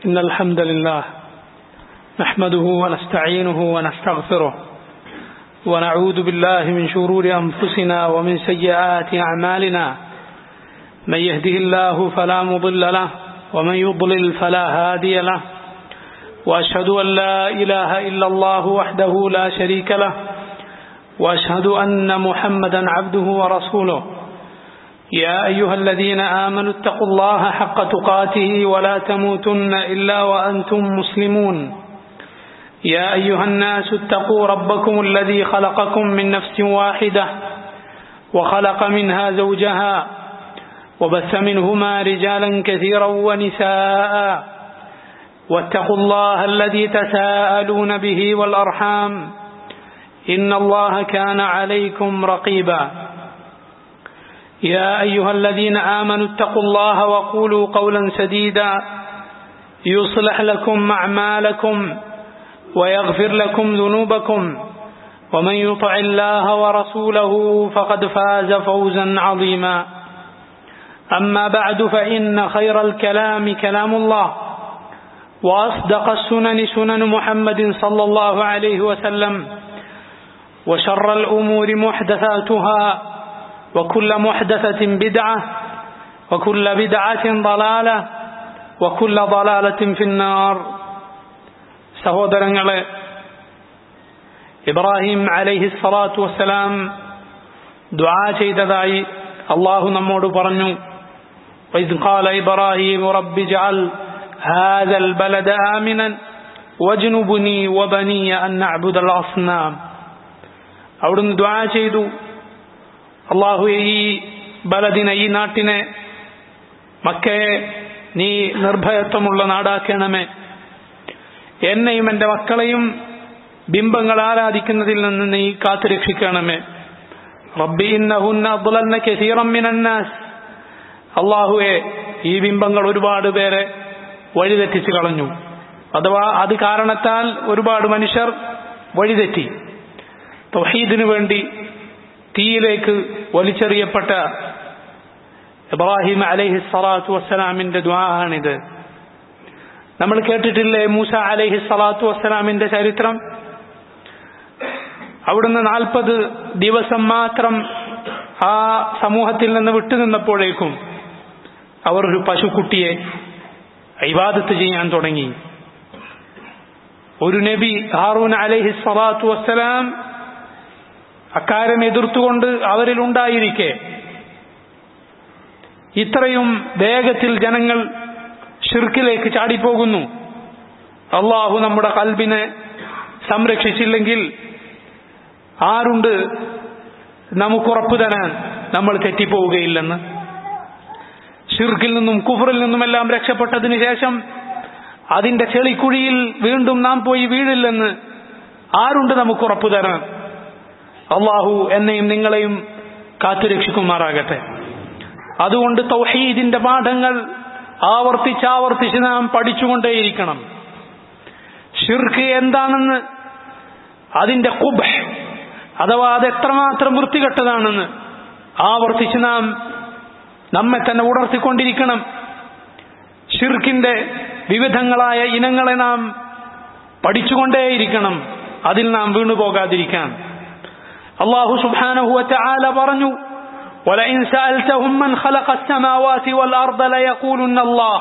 إن الحمد لله نحمده ونستعينه ونستغفره ونعوذ بالله من شرور أنفسنا ومن سيئات أعمالنا من يهده الله فلا مضل له ومن يضلل فلا هادي له وأشهد أن لا إله إلا الله وحده لا شريك له وأشهد أن محمدا عبده ورسوله يا أيها الذين آمنوا اتقوا الله حق تقاته ولا تموتن إلا وأنتم مسلمون يا أيها الناس اتقوا ربكم الذي خلقكم من نفس واحدة وخلق منها زوجها وبث منهما رجالا كثيرا ونساء واتقوا الله الذي تساءلون به والأرحام إن الله كان عليكم رقيبا يا أيها الذين آمنوا اتقوا الله وقولوا قولا سديدا يصلح لكم أعمالكم ويغفر لكم ذنوبكم ومن يطع الله ورسوله فقد فاز فوزا عظيما أما بعد فإن خير الكلام كلام الله وأصدق السنن سنن محمد صلى الله عليه وسلم وشر الأمور محدثاتها وكل محدثة بدعة وكل بدعة ضلالة وكل ضلالة في النار സഹോദരങ്ങളെ ഇബ്രാഹിം അലൈഹി സ്വലാത്തു വസ്സലാം ദ്വാ ചെയ്തതായി അള്ളാഹു നമ്മോട് പറഞ്ഞു وإذ قال إبراهيم رب اجعل هذا البلد آمنا واجنبني وبني أن نعبد الأصنام അവിടുന്ന് ദ്വാ ചെയ്തു അള്ളാഹു ഈ ബലദിനെ ഈ നാട്ടിനെ മക്കയെ നീ നിർഭയത്വമുള്ള നാടാക്കണമേ എന്നെയും എൻ്റെ മക്കളെയും ബിംബങ്ങൾ ആരാധിക്കുന്നതിൽ നിന്ന് നീ കാത്തുരക്ഷിക്കണമേ റബ്ബി ഇന്നഹുന്ന കസീറം മിനന്നാസ് അള്ളാഹുവെ ഈ ബിംബങ്ങൾ ഒരുപാട് പേരെ വഴിതെറ്റിച്ചു കളഞ്ഞു അഥവാ അത് കാരണത്താൽ ഒരുപാട് മനുഷ്യർ വഴിതെറ്റി തൗഹീദിനു വേണ്ടി തീയിലേക്ക് വലിച്ചെറിയപ്പെട്ട ഇബ്രാഹിം അലൈഹി സ്വലാത്തു വസ്സലാമിന്റെ ദ്വാഹാണിത് നമ്മൾ കേട്ടിട്ടില്ലേ മൂസ അലൈഹി സ്വലാത്തു വസ്സലാമിന്റെ ചരിത്രം അവിടുന്ന് നാൽപ്പത് ദിവസം മാത്രം ആ സമൂഹത്തിൽ നിന്ന് വിട്ടുനിന്നപ്പോഴേക്കും അവർ ഒരു പശുക്കുട്ടിയെ ഇബാദത്ത് ചെയ്യാൻ തുടങ്ങി ഒരു നബി ഹാറൂൻ അലൈഹി സ്വലാത്തു വസ്സലാം അക്കാര്യം എതിർത്തുകൊണ്ട് അവരിൽ ഉണ്ടായിരിക്കെ ഇത്രയും വേഗത്തിൽ ജനങ്ങൾ ഷിർക്കിലേക്ക് ചാടിപ്പോകുന്നു അള്ളാഹു നമ്മുടെ കൽബിനെ സംരക്ഷിച്ചില്ലെങ്കിൽ ആരുണ്ട് നമുക്കുറപ്പു തരാൻ നമ്മൾ തെറ്റിപ്പോവുകയില്ലെന്ന് ഷിർക്കിൽ നിന്നും കുഫറിൽ നിന്നുമെല്ലാം രക്ഷപ്പെട്ടതിന് ശേഷം അതിന്റെ ചെളിക്കുഴിയിൽ വീണ്ടും നാം പോയി വീഴില്ലെന്ന് ആരുണ്ട് നമുക്കുറപ്പു തരാൻ അള്ളാഹു എന്നെയും നിങ്ങളെയും കാത്തുരക്ഷിക്കുമാറാകട്ടെ അതുകൊണ്ട് തൗഹീദിന്റെ പാഠങ്ങൾ ആവർത്തിച്ചാവർത്തിച്ച് നാം പഠിച്ചുകൊണ്ടേയിരിക്കണം ഷിർക്ക് എന്താണെന്ന് അതിന്റെ കുബ് അഥവാ അത് എത്രമാത്രം വൃത്തികെട്ടതാണെന്ന് ആവർത്തിച്ച് നാം നമ്മെ തന്നെ ഉണർത്തിക്കൊണ്ടിരിക്കണം ഷിർക്കിന്റെ വിവിധങ്ങളായ ഇനങ്ങളെ നാം പഠിച്ചുകൊണ്ടേയിരിക്കണം അതിൽ നാം വീണുപോകാതിരിക്കാൻ അള്ളാഹു സുബാനഹുവറ്റ ആല പറഞ്ഞു ولئن سألتهم من خلق السماوات والأرض ليقولن الله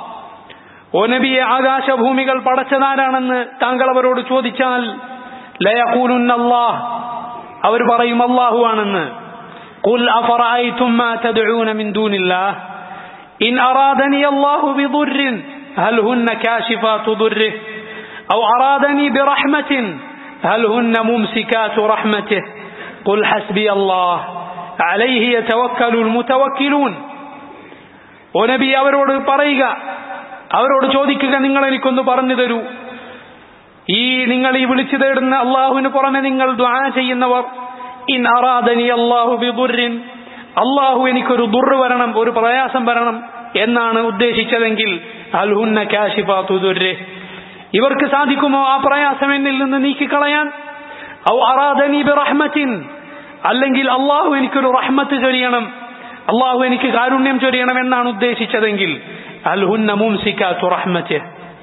ഓ നബിയെ ആകാശഭൂമികൾ പടച്ചതാരാണെന്ന് താങ്കൾ അവരോട് ചോദിച്ചാൽ ലയക്കൂലുന്ന അല്ലാഹ് അവർ പറയും അല്ലാഹു ആണെന്ന് قل أفرأيتم ما تدعون من دون الله إن أرادني الله بضر هل هن كاشفات ضره أو أرادني برحمة هل هن ممسكات رحمته قل حسبي الله عليه يتوكل المتوكلون ഓ നബി അവരോട് പറയുക അവരോട് ചോദിക്കുക നിങ്ങൾ എനിക്കൊന്ന് പറഞ്ഞു തരൂ ഈ നിങ്ങൾ ഈ വിളിച്ചു തേടുന്ന അള്ളാഹുവിന് പുറമെ നിങ്ങൾ ദ്വാ ചെയ്യുന്നവർ ഇൻ അറാദനി അള്ളാഹു ബിദുറിൻ അള്ളാഹു എനിക്കൊരു ദുർ വരണം ഒരു പ്രയാസം വരണം എന്നാണ് ഉദ്ദേശിച്ചതെങ്കിൽ അൽഹുന്ന കാശിഫാത്തുദുരെ ഇവർക്ക് സാധിക്കുമോ ആ പ്രയാസം എന്നിൽ നിന്ന് നീക്കിക്കളയാൻ ഔ അറാദനി ബിറഹ്മത്തിൻ അല്ലെങ്കിൽ അള്ളാഹു എനിക്കൊരു റഹ്മത്ത് ചൊരിയണം അള്ളാഹു എനിക്ക് കാരുണ്യം ചൊരിയണം എന്നാണ് ഉദ്ദേശിച്ചതെങ്കിൽ അൽഹുന്ന മുംസിക്കാത്തു റഹ്മത്ത്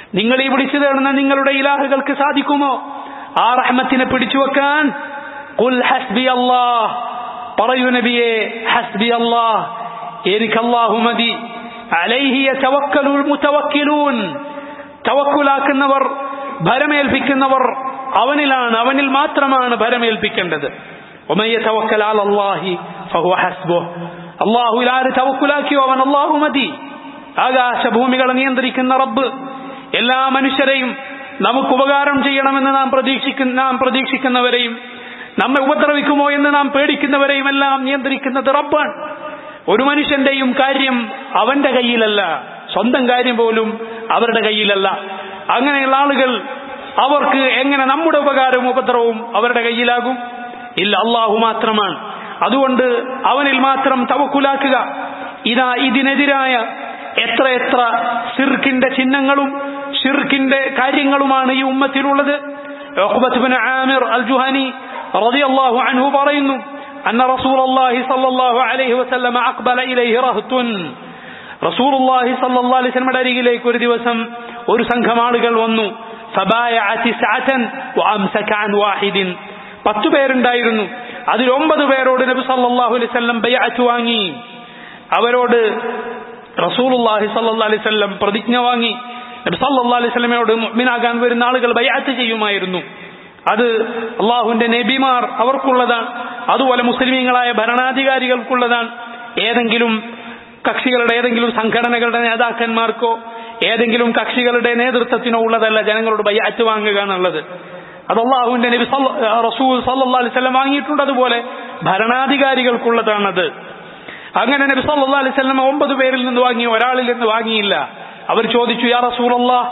നിങ്ങൾ ഈ വിളിച്ചു തേടുന്ന നിങ്ങളുടെ ഇലാഹുകൾക്ക് സാധിക്കുമോ ആ റഹ്മത്തിനെ പിടിച്ചു വെക്കാൻ ഖുൽ ഹസ്ബി അല്ലാഹ് പറയൂ നബിയെ ഹസ്ബി അല്ലാഹ് എനിക്ക് അല്ലാഹു മതി അലൈഹി യതവക്കലുൽ മുതവക്കിലൂൻ തവക്കുലാക്കുന്നവർ ഭരമേൽപ്പിക്കുന്നവർ അവനിലാണ് അവനിൽ മാത്രമാണ് ഭരമേൽപ്പിക്കേണ്ടത് ومن يتوكل على الله فهو حسبه അള്ളാഹുവിൽ ആര് തവക്കുലാക്കിയോ അവൻ അള്ളാഹു മതി ആകാശഭൂമികളെ നിയന്ത്രിക്കുന്ന റബ്ബ് എല്ലാ മനുഷ്യരെയും നമുക്ക് ഉപകാരം ചെയ്യണമെന്ന് നാം പ്രതീക്ഷിക്കുന്ന നാം പ്രതീക്ഷിക്കുന്നവരെയും നമ്മെ ഉപദ്രവിക്കുമോ എന്ന് നാം പേടിക്കുന്നവരെയും എല്ലാം നിയന്ത്രിക്കുന്നത് റബ്ബാണ് ഒരു മനുഷ്യന്റെയും കാര്യം അവന്റെ കയ്യിലല്ല സ്വന്തം കാര്യം പോലും അവരുടെ കയ്യിലല്ല അങ്ങനെയുള്ള ആളുകൾ അവർക്ക് എങ്ങനെ നമ്മുടെ ഉപകാരവും ഉപദ്രവവും അവരുടെ കയ്യിലാകും ഇല്ല അള്ളാഹു മാത്രമാണ് അതുകൊണ്ട് അവനിൽ മാത്രം തവക്കുലാക്കുക ഇതാ ഇതിനെതിരായ എത്ര എത്ര ഷിർക്കിന്റെ ചിഹ്നങ്ങളും ഷിർക്കിന്റെ കാര്യങ്ങളുമാണ് ഈ ഉമ്മത്തിലുള്ളത് ആമിർ അൽ ജുഹാനി റളിയല്ലാഹു അൻഹു പറയുന്നു أن رسول الله صلى الله عليه وسلم أقبل إليه رهط رسول الله صلى الله عليه وسلم അരികിലേക്ക് ഒരു ദിവസം ഒരു സംഘം ആളുകൾ വന്നു فبايع تسعة وأمسك عن واحد പത്തു പേരുണ്ടായിരുന്നു അതിൽ ഒമ്പത് പേരോട് നബി സല്ലല്ലാഹു അലൈഹി വസല്ലം ബൈഅത്ത് വാങ്ങി അവരോട് റസൂലുള്ളാഹി സല്ലല്ലാഹു അലൈഹി വസല്ലം പ്രതിജ്ഞ വാങ്ങി നബി സല്ലല്ലാഹു അലൈഹി വസല്ലമയോട് മുഅ്മിനാകാൻ വരുന്ന ആളുകൾ ബൈഅത്ത് ചെയ്യുമായിരുന്നു അത് അള്ളാഹുവിന്റെ നബിമാർ അവർക്കുള്ളതാണ് അതുപോലെ മുസ്ലിമീങ്ങളായ ഭരണാധികാരികൾക്കുള്ളതാണ് ഏതെങ്കിലും കക്ഷികളുടെ ഏതെങ്കിലും സംഘടനകളുടെ നേതാക്കന്മാർക്കോ ഏതെങ്കിലും കക്ഷികളുടെ നേതൃത്വത്തിനോ ഉള്ളതല്ല ജനങ്ങളോട് ബയ്യാറ്റ് വാങ്ങുക എന്നുള്ളത് അത് അള്ളാഹുവിന്റെ നബി റസൂൽ സല്ലാ അലിസ്ലം വാങ്ങിയിട്ടുണ്ട് അതുപോലെ ഭരണാധികാരികൾക്കുള്ളതാണത് അങ്ങനെ നബി സല്ലാ അലിസ്ലം ഒമ്പത് പേരിൽ നിന്ന് വാങ്ങി ഒരാളിൽ നിന്ന് വാങ്ങിയില്ല അവർ ചോദിച്ചു യാ റസൂൽ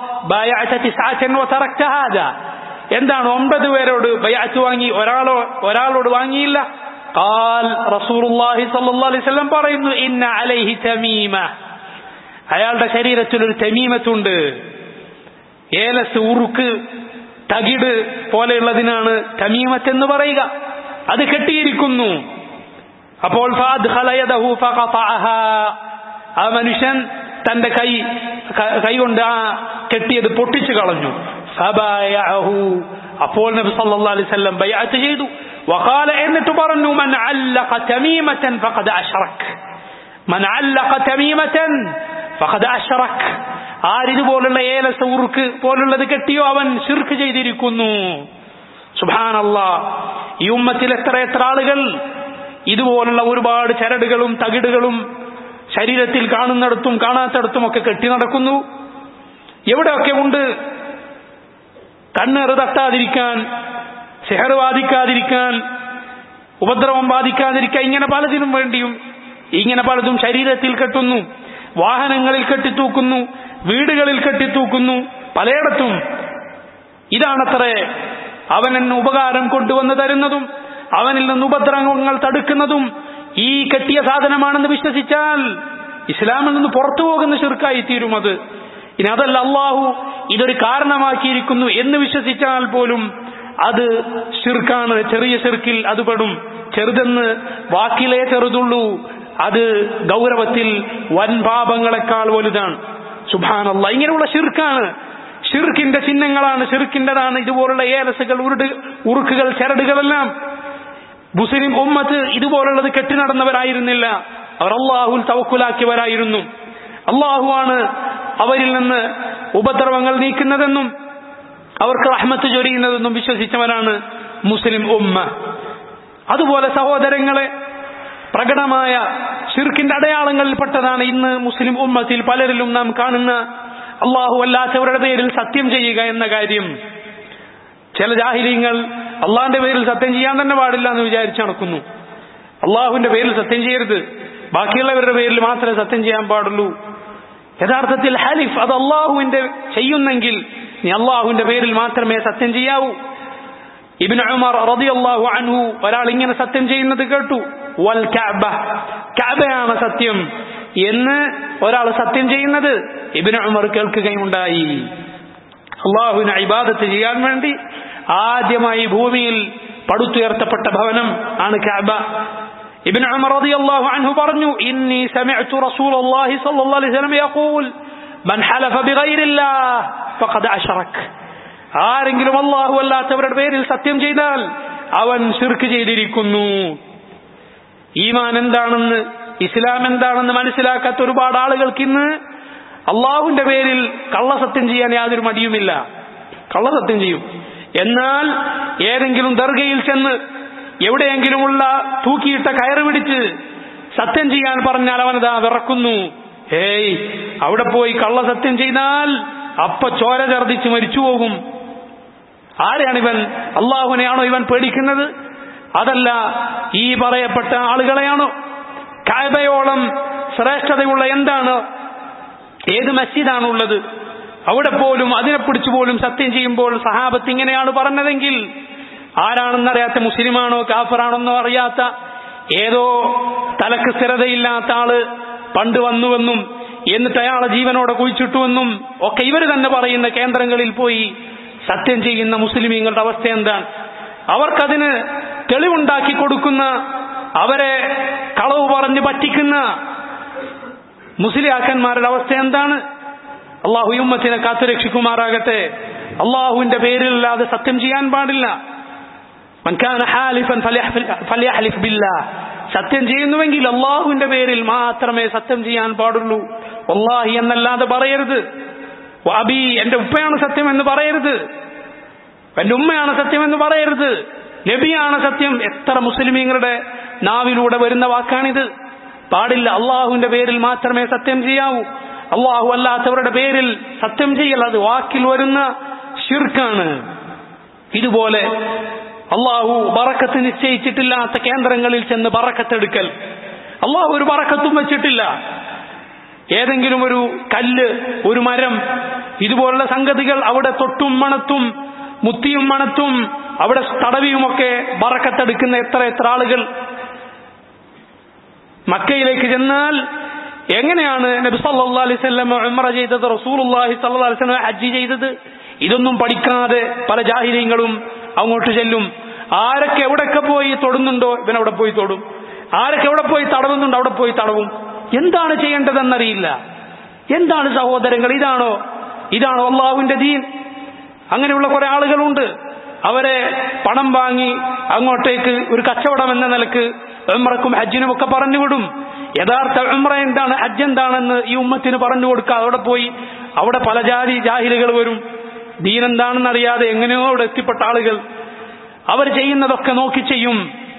എന്താണ് ഒമ്പത് പേരോട് ബയാറ്റ് വാങ്ങി ഒരാളോ ഒരാളോട് വാങ്ങിയില്ല قال رسول الله صلى الله عليه وسلم പറയുന്നു ഇന്ന അലൈഹി തമീമ അയാളുടെ ശരീരത്തിൽ ഒരു തമീമത്തുണ്ട് ഏലസ് ഉറുക്ക് തകിട് പോലെയുള്ളതിനാണ് തമീമത്ത് എന്ന് പറയുക അത് കെട്ടിയിരിക്കുന്നു അപ്പോൾ ആ മനുഷ്യൻ തന്റെ കൈ കൈ കൊണ്ട് ആ കെട്ടിയത് പൊട്ടിച്ചു കളഞ്ഞു അപ്പോൾ നബി സല്ലല്ലാഹു അലൈഹി വസല്ലം ബൈഅത്ത് ചെയ്തു وقال എന്നിട്ട് പറഞ്ഞു من علق تميمة فقد أشرك من علق تميمة فقد أشرك ആരിതുപോലുള്ള ഏലസ ഉറുക്ക് പോലുള്ളത് കെട്ടിയോ അവൻ ശിർക്ക് ചെയ്തിരിക്കുന്നു സുബാനല്ലാ ഈ ഉമ്മത്തിൽ എത്ര എത്ര ആളുകൾ ഇതുപോലുള്ള ഒരുപാട് ചരടുകളും തകിടുകളും ശരീരത്തിൽ കാണുന്നിടത്തും കാണാത്തിടത്തും ഒക്കെ കെട്ടി നടക്കുന്നു എവിടെയൊക്കെ ഉണ്ട് കണ്ണേറ് തട്ടാതിരിക്കാൻ സെഹർ ബാധിക്കാതിരിക്കാൻ ഉപദ്രവം ബാധിക്കാതിരിക്കാൻ ഇങ്ങനെ പലതിനും വേണ്ടിയും ഇങ്ങനെ പലതും ശരീരത്തിൽ കെട്ടുന്നു വാഹനങ്ങളിൽ കെട്ടിത്തൂക്കുന്നു വീടുകളിൽ കെട്ടിത്തൂക്കുന്നു പലയിടത്തും ഇതാണത്രേ അവനെന്ന് ഉപകാരം കൊണ്ടുവന്ന് തരുന്നതും അവനിൽ നിന്ന് ഉപദ്രവങ്ങൾ തടുക്കുന്നതും ഈ കെട്ടിയ സാധനമാണെന്ന് വിശ്വസിച്ചാൽ ഇസ്ലാമിൽ നിന്ന് പുറത്തു പോകുന്ന ശിർക്കായി തീരും അത് ഇനി അതല്ല അള്ളാഹു ഇതൊരു കാരണമാക്കിയിരിക്കുന്നു എന്ന് വിശ്വസിച്ചാൽ പോലും അത് ഷിർക്കാണ് ചെറിയ ഷിർക്കിൽ അത് പെടും ചെറുതെന്ന് വാക്കിലേ ചെറുതുള്ളൂ അത് ഗൗരവത്തിൽ വൻ പാപങ്ങളെക്കാൾ വലുതാണ് സുഭാനല്ല ഇങ്ങനെയുള്ള ഷിർക്കാണ് ഷിർക്കിന്റെ ചിഹ്നങ്ങളാണ് ഷിർക്കിന്റെതാണ് ഇതുപോലുള്ള ഏലസുകൾ ഉരുട് ഉറുക്കുകൾ ചരടുകളെല്ലാം മുസ്ലിം ഉമ്മത്ത് ഇതുപോലുള്ളത് കെട്ടി നടന്നവരായിരുന്നില്ല അവർ അള്ളാഹുൽ തവക്കുലാക്കിയവരായിരുന്നു അള്ളാഹുവാണ് അവരിൽ നിന്ന് ഉപദ്രവങ്ങൾ നീക്കുന്നതെന്നും അവർക്ക് റഹ്മത്ത് ചൊരിയുന്നതെന്നും വിശ്വസിച്ചവരാണ് മുസ്ലിം ഉമ്മ അതുപോലെ സഹോദരങ്ങളെ പ്രകടമായ ഷിർക്കിന്റെ അടയാളങ്ങളിൽപ്പെട്ടതാണ് ഇന്ന് മുസ്ലിം ഉമ്മത്തിൽ പലരിലും നാം കാണുന്ന അള്ളാഹു അല്ലാത്തവരുടെ പേരിൽ സത്യം ചെയ്യുക എന്ന കാര്യം ചില ജാഹിര്യങ്ങൾ അള്ളാഹിന്റെ പേരിൽ സത്യം ചെയ്യാൻ തന്നെ പാടില്ല എന്ന് വിചാരിച്ചു നടക്കുന്നു അള്ളാഹുവിന്റെ പേരിൽ സത്യം ചെയ്യരുത് ബാക്കിയുള്ളവരുടെ പേരിൽ മാത്രമേ സത്യം ചെയ്യാൻ പാടുള്ളൂ യഥാർത്ഥത്തിൽ ഹലിഫ് അത് അള്ളാഹുവിന്റെ ചെയ്യുന്നെങ്കിൽ നീ അള്ളാഹുവിന്റെ പേരിൽ മാത്രമേ സത്യം ചെയ്യാവൂ ഇബിൻ ഉമർ റളിയല്ലാഹു അൻഹു ഒരാൾ ഇങ്ങനെ സത്യം ചെയ്യുന്നത് കേട്ടു വൽ കഅബ കഅബയാണ് സത്യം എന്ന് ഒരാൾ സത്യം ചെയ്യുന്നത് ഇബിൻ ഉമർ കേൾക്കുകയുണ്ടായി അള്ളാഹുവിനെ ഇബാദത്ത് ചെയ്യാൻ വേണ്ടി ആദ്യമായി ഭൂമിയിൽ പടുത്തുയർത്തപ്പെട്ട ഭവനം ആണ് കഅബ ابن عمر رضي الله عنه برنو إني سمعت رسول الله صلى الله عليه وسلم يقول മൻ ഹലഫ ബിഗൈരില്ലാഹ് ഫഖദ് അശ്റക് ആരെങ്കിലും അല്ലാഹു അല്ലാത്തവരുടെ പേരിൽ സത്യം ചെയ്താൽ അവൻ ശിർക്ക് ചെയ്തിരിക്കുന്നു ഈമാൻ എന്താണെന്ന് ഇസ്ലാം എന്താണെന്ന് മനസ്സിലാക്കാത്ത ഒരുപാട് ആളുകൾക്ക് ഇന്ന് അള്ളാഹുവിന്റെ പേരിൽ കള്ളസത്യം ചെയ്യാൻ യാതൊരു മടിയുമില്ല കള്ളസത്യം ചെയ്യും എന്നാൽ ഏതെങ്കിലും ദർഗയിൽ ചെന്ന് എവിടെയെങ്കിലുമുള്ള തൂക്കിയിട്ട കയറ് പിടിച്ച് സത്യം ചെയ്യാൻ പറഞ്ഞാൽ അവനതാ വിറക്കുന്നു ഏയ് അവിടെ പോയി കള്ളസത്യം ചെയ്താൽ അപ്പ ചോര ഛർദിച്ച് മരിച്ചു പോകും ആരെയാണ് ഇവൻ അള്ളാഹുവിനെയാണോ ഇവൻ പേടിക്കുന്നത് അതല്ല ഈ പറയപ്പെട്ട ആളുകളെയാണോ കായബയോളം ശ്രേഷ്ഠതയുള്ള എന്താണ് ഏത് മസ്ജിദാണുള്ളത് അവിടെ പോലും അതിനെ പിടിച്ചു പോലും സത്യം ചെയ്യുമ്പോൾ സഹാബത്ത് ഇങ്ങനെയാണ് പറഞ്ഞതെങ്കിൽ ആരാണെന്നറിയാത്ത മുസ്ലിമാണോ കാഫറാണെന്നോ അറിയാത്ത ഏതോ തലക്ക് സ്ഥിരതയില്ലാത്ത ആള് പണ്ട് വന്നുവെന്നും എന്നിട്ട് അയാളെ ജീവനോടെ കുഴിച്ചിട്ടുവെന്നും ഒക്കെ ഇവർ തന്നെ പറയുന്ന കേന്ദ്രങ്ങളിൽ പോയി സത്യം ചെയ്യുന്ന മുസ്ലിമീങ്ങളുടെ അവസ്ഥ എന്താണ് അവർക്കതിന് തെളിവുണ്ടാക്കി കൊടുക്കുന്ന അവരെ കളവ് പറഞ്ഞ് പറ്റിക്കുന്ന മുസ്ലിയാക്കന്മാരുടെ അവസ്ഥ എന്താണ് അള്ളാഹു ഉമ്മത്തിനെ കാത്തുരക്ഷിക്കുമാറാകട്ടെ അള്ളാഹുവിന്റെ പേരിലല്ലാതെ സത്യം ചെയ്യാൻ പാടില്ല മൻകാന ഹാലിഫൻ ഫലിയഹ്ലിഫ് ബില്ലാ സത്യം ചെയ്യുന്നുവെങ്കിൽ അള്ളാഹുവിന്റെ പേരിൽ മാത്രമേ സത്യം ചെയ്യാൻ പാടുള്ളൂ അള്ളാഹി എന്നല്ലാതെ പറയരുത് അബി എന്റെ ഉപ്പയാണ് സത്യം എന്ന് പറയരുത് എന്റെ ഉമ്മയാണ് സത്യം എന്ന് പറയരുത് നബിയാണ് സത്യം എത്ര മുസ്ലിമീങ്ങളുടെ നാവിലൂടെ വരുന്ന വാക്കാണിത് പാടില്ല അള്ളാഹുവിന്റെ പേരിൽ മാത്രമേ സത്യം ചെയ്യാവൂ അള്ളാഹു അല്ലാത്തവരുടെ പേരിൽ സത്യം ചെയ്യൽ അത് വാക്കിൽ വരുന്ന ഷിർക്കാണ് ഇതുപോലെ അള്ളാഹു ബറക്കത്ത് നിശ്ചയിച്ചിട്ടില്ലാത്ത കേന്ദ്രങ്ങളിൽ ചെന്ന് ബറക്കത്തെടുക്കൽ അള്ളാഹു ഒരു ബറക്കത്തും വെച്ചിട്ടില്ല ഏതെങ്കിലും ഒരു കല്ല് ഒരു മരം ഇതുപോലുള്ള സംഗതികൾ അവിടെ തൊട്ടും മണത്തും മുത്തിയും മണത്തും അവിടെ തടവിയുമൊക്കെ ബറക്കത്തെടുക്കുന്ന എത്ര എത്ര ആളുകൾ മക്കയിലേക്ക് ചെന്നാൽ എങ്ങനെയാണ് നബി സല്ലല്ലാഹു അലൈഹി വസല്ലം ഉംറ ചെയ്തത് റസൂലുള്ളാഹി സല്ലല്ലാഹു അലൈഹി വസല്ലം ഹജ്ജ് ചെയ്തത് ഇതൊന്നും പഠിക്കാതെ പല ജാഹിര്യങ്ങളും അങ്ങോട്ട് ചെല്ലും ആരൊക്കെ എവിടെയൊക്കെ പോയി തൊടുന്നുണ്ടോ ഇവൻ അവിടെ പോയി തൊടും ആരൊക്കെ എവിടെ പോയി തടവുന്നുണ്ടോ അവിടെ പോയി തടവും എന്താണ് ചെയ്യേണ്ടതെന്നറിയില്ല എന്താണ് സഹോദരങ്ങൾ ഇതാണോ ഇതാണോ അള്ളാഹുവിന്റെ ദീൻ അങ്ങനെയുള്ള കുറെ ആളുകളുണ്ട് അവരെ പണം വാങ്ങി അങ്ങോട്ടേക്ക് ഒരു കച്ചവടം എന്ന നിലക്ക് ഉമ്രക്കും ഹജ്ജിനും ഒക്കെ പറഞ്ഞുവിടും യഥാർത്ഥ ഉമ്ര എന്താണ് ഹജ്ജ് എന്താണെന്ന് ഈ ഉമ്മത്തിന് പറഞ്ഞു കൊടുക്കുക അവിടെ പോയി അവിടെ പല ജാതി ജാഹിലുകൾ വരും ദീൻ എന്താണെന്ന് അറിയാതെ എങ്ങനെയോ അവിടെ എത്തിപ്പെട്ട ആളുകൾ അവർ ചെയ്യുന്നതൊക്കെ നോക്കി ചെയ്യും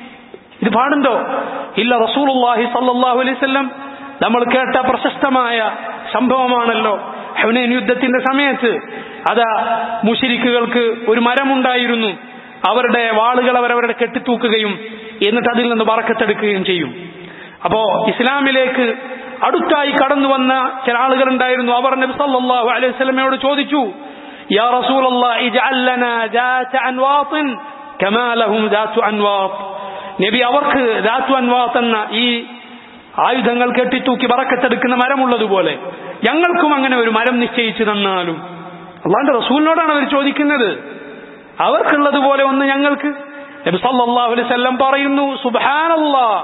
ഇത് പാടുണ്ടോ ഇല്ല റസൂലുള്ളാഹി സല്ലല്ലാഹു അലൈഹി വസല്ലം നമ്മൾ കേട്ട പ്രശസ്തമായ സംഭവമാണല്ലോ ഹുനൈൻ യുദ്ധത്തിന്റെ സമയത്ത് അതാ മുഷിരിക്കുകൾക്ക് ഒരു മരമുണ്ടായിരുന്നു അവരുടെ വാളുകൾ അവരവരുടെ കെട്ടിത്തൂക്കുകയും എന്നിട്ട് അതിൽ നിന്ന് വറക്കത്തെടുക്കുകയും ചെയ്യും അപ്പോ ഇസ്ലാമിലേക്ക് അടുത്തായി കടന്നു വന്ന ചില ആളുകൾ ഉണ്ടായിരുന്നു അവർ നബി സല്ലല്ലാഹു അലൈഹി വസല്ലമയോട് ചോദിച്ചു യാ റസൂലല്ലാഹ് ഇജ്അൽ ലനാ ദാത അൻവാത്തിൻ കമാ ലഹും ദാതു അൻവാത്ത് നബി അവർക്ക് ദാതു അൻവാത്ത് എന്ന ഈ ആയുധങ്ങൾ കെട്ടിത്തൂക്കി വറക്കത്തെടുക്കുന്ന മരമുള്ളതുപോലെ ഞങ്ങൾക്കും അങ്ങനെ ഒരു മരം നിശ്ചയിച്ചു തന്നാലും അള്ളാന്റെ റസൂലിനോടാണ് അവർ ചോദിക്കുന്നത് അവർക്കുള്ളതുപോലെ ഒന്ന് ഞങ്ങൾക്ക് നബി സല്ലല്ലാഹു അലൈഹി വസല്ലം പറയുന്നു സുബ്ഹാനല്ലാഹ്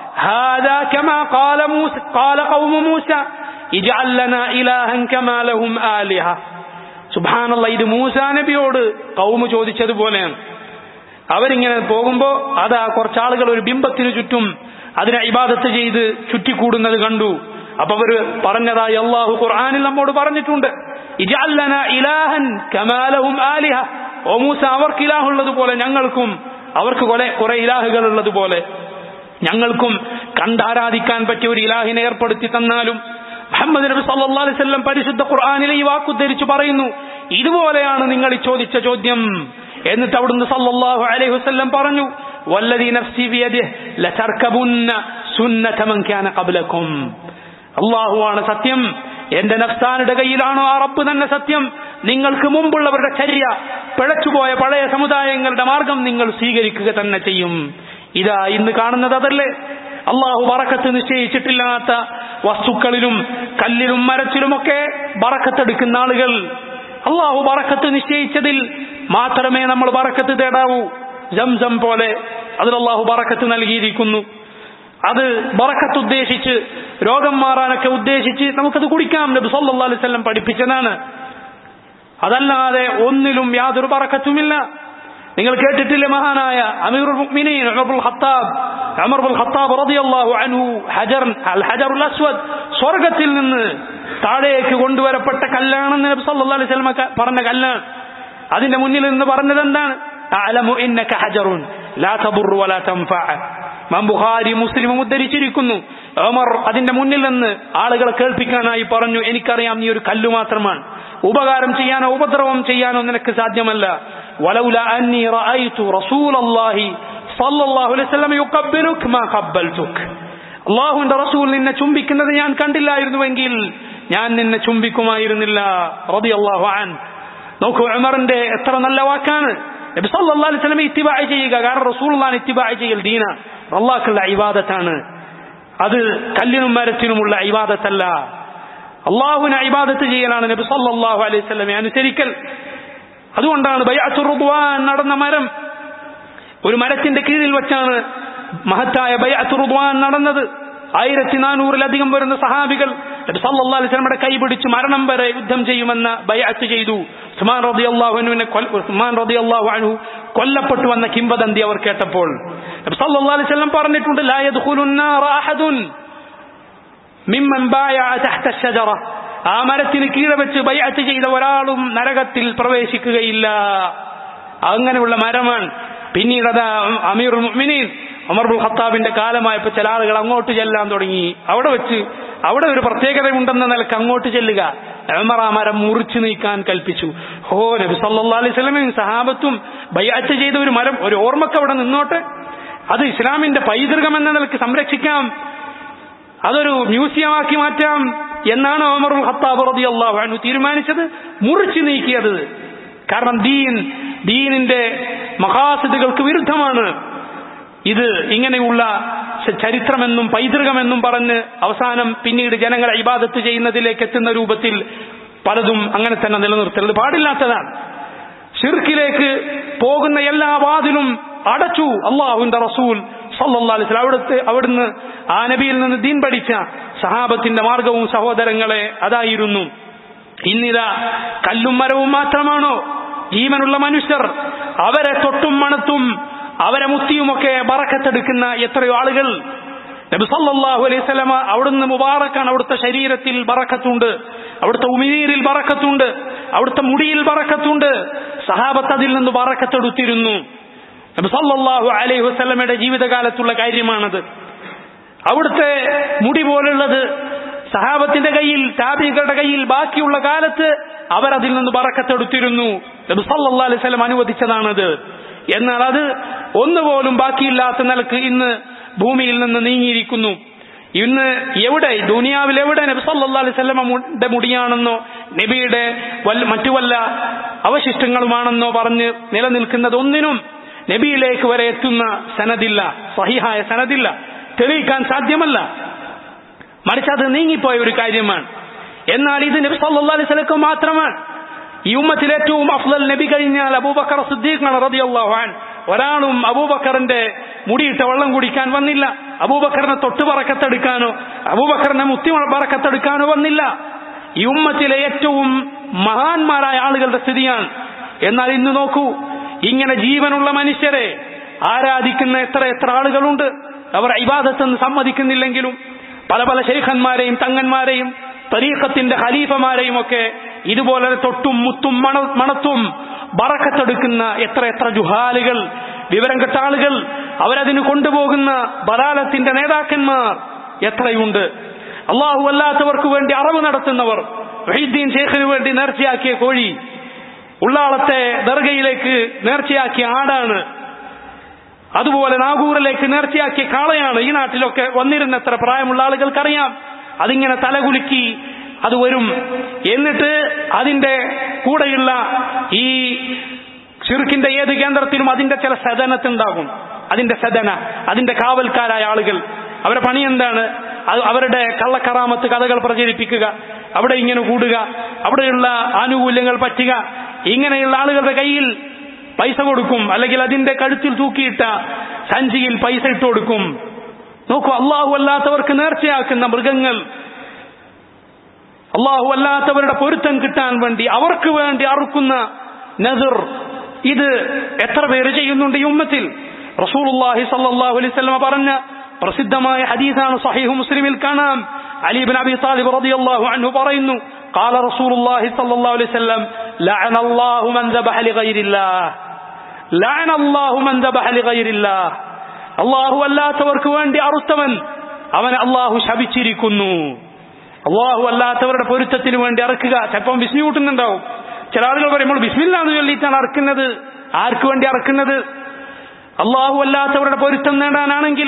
هذا كما قال موسى قال قوم موسى اجعل لنا إلها كما لهم آلهة സുബാന ഇത് മൂസാ നബിയോട് കൗമ് ചോദിച്ചതുപോലെയാണ് അവരിങ്ങനെ പോകുമ്പോ അതാ കുറച്ചാളുകൾ ഒരു ബിംബത്തിനു ചുറ്റും അതിനെ ഇബാദത്ത് ചെയ്ത് ചുറ്റിക്കൂടുന്നത് കണ്ടു അപ്പൊ അവര് പറഞ്ഞതായി അള്ളാഹു ഖുർആാനിൽ നമ്മോട് പറഞ്ഞിട്ടുണ്ട് ഇജഅല്ലന ഇലാഹൻ കമാലഹും ആലിഹ ഓ മൂസ അവർക്ക് ഇലാഹുള്ളത് പോലെ ഞങ്ങൾക്കും അവർക്ക് കുറെ കുറെ ഇലാഹുകൾ ഉള്ളതുപോലെ ഞങ്ങൾക്കും കണ്ടാരാധിക്കാൻ പറ്റിയ ഒരു ഇലാഹിനെ ഏർപ്പെടുത്തി തന്നാലും മുഹമ്മദ് നബി സല്ലല്ലാഹു അലൈഹി വസല്ലം പരിശുദ്ധ ഖുർആനിലെ ഈ വാക്കുദ്ധരിച്ചു പറയുന്നു ഇതുപോലെയാണ് നിങ്ങൾ ഈ ചോദിച്ച ചോദ്യം എന്നിട്ട് അവിടുന്ന് സല്ലല്ലാഹു അലൈഹി വസല്ലം പറഞ്ഞു വല്ലദീ നഫ്സി ബിയദിഹി ലതർകബുന്ന സുന്നത മൻ കാന ഖബ്ലകും അള്ളാഹുവാണ് സത്യം എന്റെ നഫ്സാനുടെ കയ്യിലാണോ ആ റബ്ബ് തന്നെ സത്യം നിങ്ങൾക്ക് മുമ്പുള്ളവരുടെ ചര്യ പിഴച്ചുപോയ പഴയ സമുദായങ്ങളുടെ മാർഗം നിങ്ങൾ സ്വീകരിക്കുക തന്നെ ചെയ്യും ഇതാ ഇന്ന് കാണുന്നത് അതല്ലേ അള്ളാഹു വറക്കത്ത് നിശ്ചയിച്ചിട്ടില്ലാത്ത വസ്തുക്കളിലും കല്ലിലും മരത്തിലുമൊക്കെ ബറക്കത്തെടുക്കുന്ന ആളുകൾ അള്ളാഹു ബറക്കത്ത് നിശ്ചയിച്ചതിൽ മാത്രമേ നമ്മൾ ബറക്കത്ത് തേടാവൂ ജംസം പോലെ അതിൽ അള്ളാഹു ബറക്കത്ത് നൽകിയിരിക്കുന്നു അത് ബറക്കത്ത് ഉദ്ദേശിച്ച് രോഗം മാറാനൊക്കെ ഉദ്ദേശിച്ച് നമുക്കത് കുടിക്കാം നബി സല്ലല്ലാഹു അലൈഹി വസല്ലം പഠിപ്പിച്ചതാണ് അതല്ലാതെ ഒന്നിലും യാതൊരു പറക്കത്തുമില്ല നിങ്ങൾ കേട്ടിട്ടില്ലേ മഹാനായ അമീറുൽ മുഅ്മിനീൻ ഉമറുൽ ഖത്താബ് ഉമറുൽ ഖത്താബ് റളിയല്ലാഹു അൻഹു ഹജർ അൽ ഹജറുൽ അസ്വദ് സ്വർഗ്ഗത്തിൽ നിന്ന് താഴേക്ക് കൊണ്ടുവരപ്പെട്ട കല്ലാണെന്ന് നബി സല്ലല്ലാഹു അലൈഹി വസല്ലം പറഞ്ഞ കല്ലാണ് അതിന്റെ മുന്നിൽ നിന്ന് പറഞ്ഞത് എന്താണ് അഅലമു ഇന്നക ഹജറുൻ ലാ തദുറു വലാ തൻഫഅ ഇമാം ബുഖാരി മുസ്ലിമും ഉദ്ധരിച്ചിരിക്കുന്നു ഉമർ അതിന്റെ മുന്നിൽ നിന്ന് ആളുകളെ കേൾപ്പിക്കാനായി പറഞ്ഞു എനിക്കറിയാം നീ ഒരു കല്ല് മാത്രമാണ് ഉപകാരം ചെയ്യാനോ ഉപദ്രവം ചെയ്യാനോ നിനക്ക് സാധ്യമല്ല വലൗല അന്നി റഅയ്തു റസൂലല്ലാഹി സല്ലല്ലാഹു അലൈഹി വസല്ലം യുഖബ്ബിലുക മാ ഖബ്ബൽതുക അള്ളാഹുവിന്റെ റസൂൽ നിന്നെ ചുംബിക്കുന്നത് ഞാൻ കണ്ടില്ലായിരുന്നുവെങ്കിൽ ഞാൻ നിന്നെ ചുംബിക്കുമായിരുന്നില്ല റളിയല്ലാഹു അൻ നോക്കൂ ഉമറിന്റെ എത്ര നല്ല വാക്കാണ് നബി സല്ലല്ലാഹു അലൈഹി വസല്ലം ഇത്തിബാ ചെയ്യുക കാരണം റസൂലുള്ളാഹിനെ ഇത്തിബാ ചെയ്യൽ ദീന അള്ളാഹ്ക്കുള്ള ഇബാദത്താണ് അത് കല്ലിനും മരത്തിനുമുള്ള ഇബാദത്തല്ല അള്ളാഹുവിനെ ഇബാദത്ത് ചെയ്യലാണ് നബി സല്ലല്ലാഹു അലൈഹി വസല്ലമയെ അനുസരിക്കൽ അതുകൊണ്ടാണ് ബൈഅത്തുർ റുദ്വാൻ നടന്ന മരം ഒരു മരത്തിന്റെ കീഴിൽ വെച്ചാണ് മഹത്തായ ബൈഅത്തുർ റുദ്വാൻ നടന്നത് ആയിരത്തി നാനൂറിലധികം വരുന്ന സഹാബികൾ നബി സല്ലല്ലാഹു അലൈഹി വസല്ലമയുടെ കൈ പിടിച്ച് മരണം വരെ യുദ്ധം ചെയ്യുമെന്ന ബൈഅത്ത് ചെയ്തു ഉസ്മാൻ റളിയല്ലാഹു അൻഹുവിനെ ഉസ്മാൻ റളിയല്ലാഹു അൻഹു കൊല്ലപ്പെട്ടു വന്ന കിംവദന്തി അവർ കേട്ടപ്പോൾ നബി സല്ലല്ലാഹു അലൈഹി വസല്ലം പറഞ്ഞിട്ടുണ്ട് ലാ യദ്ഖുലുൻ നാറ അഹദുൻ മിമ്മൻ ബായഅ തഹ്ത അഷ്ജറ ആ മരത്തിന് കീഴെ വെച്ച് ബൈഅത്ത് ചെയ്ത ഒരാളും നരകത്തിൽ പ്രവേശിക്കുകയില്ല അങ്ങനെയുള്ള മരമാണ് പിന്നീട് അതാ അമീർ മുഅ്മിനീൻ ഉമർ ബുൽ ഖത്താബിന്റെ കാലമായപ്പോൾ ചില ആളുകൾ അങ്ങോട്ട് ചെല്ലാൻ തുടങ്ങി അവിടെ വെച്ച് അവിടെ ഒരു പ്രത്യേകത ഉണ്ടെന്ന നിലക്ക് അങ്ങോട്ട് ചെല്ലുക ഉമർ ആ മരം മുറിച്ചു നീക്കാൻ കൽപ്പിച്ചു ഓ നബി സല്ലല്ലാഹു അലൈഹി വസല്ലമയും സഹാബത്തും ബൈഅത്ത് ചെയ്ത ഒരു മരം ഒരു ഓർമ്മക്ക് അവിടെ നിന്നോട്ടെ അത് ഇസ്ലാമിന്റെ പൈതൃകം എന്ന നിലക്ക് സംരക്ഷിക്കാം അതൊരു മ്യൂസിയമാക്കി മാറ്റാം എന്നാണ് ഓമറുൽ ഖത്താബ് റളിയല്ലാഹു അൻഹു തീരുമാനിച്ചത് മുറിച്ചു നീക്കിയത് കാരണം ദീൻ ദീനിന്റെ മഹാസിദുകൾക്ക് വിരുദ്ധമാണ് ഇത് ഇങ്ങനെയുള്ള ചരിത്രമെന്നും പൈതൃകമെന്നും പറഞ്ഞ് അവസാനം പിന്നീട് ജനങ്ങളെ ഇബാദത്ത് ചെയ്യുന്നതിലേക്ക് എത്തുന്ന രൂപത്തിൽ പലതും അങ്ങനെ തന്നെ നിലനിർത്തുന്നത് പാടില്ലാത്തതാണ് ഷിർക്കിലേക്ക് പോകുന്ന എല്ലാ വാതിലും അടച്ചു അള്ളാഹുവിന്റെ റസൂൽ സല്ലല്ലാഹു അലൈഹി വസല്ലം അവിടുത്തെ അവിടുന്ന് ആ നബിയിൽ നിന്ന് ദീൻ പഠിച്ച സഹാബത്തിന്റെ മാർഗവും സഹോദരങ്ങളെ അതായിരുന്നു ഇന്നിതാ കല്ലും മരവും മാത്രമാണോ ജീവനുള്ള മനുഷ്യർ അവരെ തൊട്ടും മണത്തും അവരെ മുത്തിയുമൊക്കെ ബറക്കത്തെടുക്കുന്ന എത്രയോ ആളുകൾ നബി സല്ലല്ലാഹു അലൈഹി വസല്ലമ അവിടുന്ന് മുബാറക്കാണ് അവിടുത്തെ ശരീരത്തിൽ ബറക്കത്തുണ്ട് അവിടുത്തെ ഉമിനീരിൽ ബറക്കത്തുണ്ട് അവിടുത്തെ മുടിയിൽ ബറക്കത്തുണ്ട് സഹാബത്ത് അതിൽ നിന്ന് ബറക്കത്തെടുത്തിരുന്നു നബി സല്ലല്ലാഹു അലൈഹി വസല്ലമയുടെ ജീവിതകാലത്തുള്ള കാര്യമാണത് അവിടുത്തെ മുടി പോലുള്ളത് സഹാബത്തിന്റെ കയ്യിൽ താബികളുടെ കയ്യിൽ ബാക്കിയുള്ള കാലത്ത് അവരതിൽ നിന്ന് ബറക്കത്തെടുത്തിരുന്നു നബി സല്ലല്ലാഹു അലൈഹി വസല്ലം അനുവദിച്ചതാണത് എന്നാൽ അത് ഒന്നുപോലും ബാക്കിയില്ലാത്ത നിലക്ക് ഇന്ന് ഭൂമിയിൽ നിന്ന് നീങ്ങിയിരിക്കുന്നു ഇന്ന് എവിടെ ദുനിയാവിൽ എവിടെ നബി സല്ലല്ലാഹു അലൈഹി വസല്ലമയുടെ മുടിയാണെന്നോ നബിയുടെ വല്ല മറ്റു വല്ല അവശിഷ്ടങ്ങളുമാണെന്നോ പറഞ്ഞ് നിലനിൽക്കുന്നത് ഒന്നിനും നബിയിലേക്ക് വരെ എത്തുന്ന സനദില്ല സഹിഹായ സനദില്ല തെളിയിക്കാൻ സാധ്യമല്ല മറിച്ച് അത് നീങ്ങിപ്പോയ ഒരു കാര്യമാണ് എന്നാൽ ഇത് നബി സല്ലല്ലാഹു അലൈഹി വസല്ലം മാത്രമാണ് ഈ ഉമ്മത്തിൽ ഏറ്റവും അഫ്ലൽ നബി കഴിഞ്ഞാൽ അബൂബക്കർ സിദ്ദീഖാണ് റളിയല്ലാഹു അൻ ഒരാളും അബൂബക്കറിന്റെ മുടിയിട്ട വെള്ളം കുടിക്കാൻ വന്നില്ല അബൂബക്കറിനെ തൊട്ട് പറക്കത്തെടുക്കാനോ അബൂബക്കറിനെ മുത്തി പറക്കത്തെടുക്കാനോ വന്നില്ല ഈ ഉമ്മത്തിലെ ഏറ്റവും മഹാന്മാരായ ആളുകളുടെ സ്ഥിതിയാണ് എന്നാൽ ഇന്ന് നോക്കൂ ഇങ്ങനെ ജീവനുള്ള മനുഷ്യരെ ആരാധിക്കുന്ന എത്ര എത്ര ആളുകളുണ്ട് അവർ ഇബാദത്തെന്ന് സമ്മതിക്കുന്നില്ലെങ്കിലും പല പല ശൈഖന്മാരെയും തങ്ങന്മാരെയും തരീഖത്തിന്റെ ഖലീഫമാരെയും ഒക്കെ ഇതുപോലെ തൊട്ടും മുത്തും മണ മണത്തും ബറക്കത്തെടുക്കുന്ന എത്ര എത്ര ജുഹാലുകൾ വിവരം കെട്ട ആളുകൾ അവരതിന് കൊണ്ടുപോകുന്ന ബലാലത്തിന്റെ നേതാക്കന്മാർ എത്രയുണ്ട് അള്ളാഹു അല്ലാത്തവർക്ക് വേണ്ടി അറിവ് നടത്തുന്നവർ വൈദ്യൻ ശേഖന് വേണ്ടി നേർച്ചയാക്കിയ കോഴി ഉള്ളാളത്തെ ദർഗയിലേക്ക് നേർച്ചയാക്കിയ ആടാണ് അതുപോലെ നാഗൂറിലേക്ക് നേർച്ചയാക്കിയ കാളയാണ് ഈ നാട്ടിലൊക്കെ വന്നിരുന്ന എത്ര പ്രായമുള്ള ആളുകൾക്കറിയാം അതിങ്ങനെ തലകുലുക്കി അത് വരും എന്നിട്ട് അതിന്റെ കൂടെയുള്ള ഈ ഷിർക്കിന്റെ ഏത് കേന്ദ്രത്തിലും അതിന്റെ ചില സദനത്തുണ്ടാകും അതിന്റെ സദന അതിന്റെ കാവൽക്കാരായ ആളുകൾ അവരുടെ പണി എന്താണ് അത് അവരുടെ കള്ളക്കറാമത്ത് കഥകൾ പ്രചരിപ്പിക്കുക അവിടെ ഇങ്ങനെ കൂടുക അവിടെയുള്ള ആനുകൂല്യങ്ങൾ പറ്റുക ഇങ്ങനെയുള്ള ആളുകളുടെ കയ്യിൽ പൈസ കൊടുക്കും അല്ലെങ്കിൽ അതിന്റെ കഴുത്തിൽ തൂക്കിയിട്ട സഞ്ചിയിൽ പൈസ ഇട്ട് കൊടുക്കും നോക്കൂ അള്ളാഹു അല്ലാത്തവർക്ക് നേർച്ചയാക്കുന്ന മൃഗങ്ങൾ അള്ളാഹു അല്ലാത്തവരുടെ പൊരുത്തം കിട്ടാൻ വേണ്ടി അവർക്ക് വേണ്ടി അറുക്കുന്ന നസർ ഇത് എത്ര പേര് ചെയ്യുന്നുണ്ട് ഈ ഉമ്മത്തിൽ റസൂലുള്ളാഹി സല്ലല്ലാഹു അലൈഹി വസല്ലം പറഞ്ഞ പ്രസിദ്ധമായ ഹദീസാണ് സഹീഹ് മുസ്ലിമിൽ കാണാം അലി ഇബ്നു അബി താലിബ് റളിയല്ലാഹു അൻഹു പറയുന്നു قال رسول الله صلى الله عليه وسلم لعن الله من ذبح لغير الله لعن الله من ذبح لغير الله അള്ളാഹു അല്ലാത്തവർക്ക് വേണ്ടി അറുത്തവൻ അവനെ അള്ളാഹു ശപിച്ചിരിക്കുന്നു അള്ളാഹു അല്ലാത്തവരുടെ പൊരുത്തത്തിന് വേണ്ടി അറക്കുക ചിലപ്പം വിസ്മി കൂട്ടുന്നുണ്ടാവും ചില ആളുകൾ പറയും നമ്മൾ ബിസ്മില്ല എന്ന് ചൊല്ലിയിട്ടാണ് അറക്കുന്നത് ആർക്ക് വേണ്ടി അറക്കുന്നത് അള്ളാഹു അല്ലാത്തവരുടെ പൊരുത്തം നേടാനാണെങ്കിൽ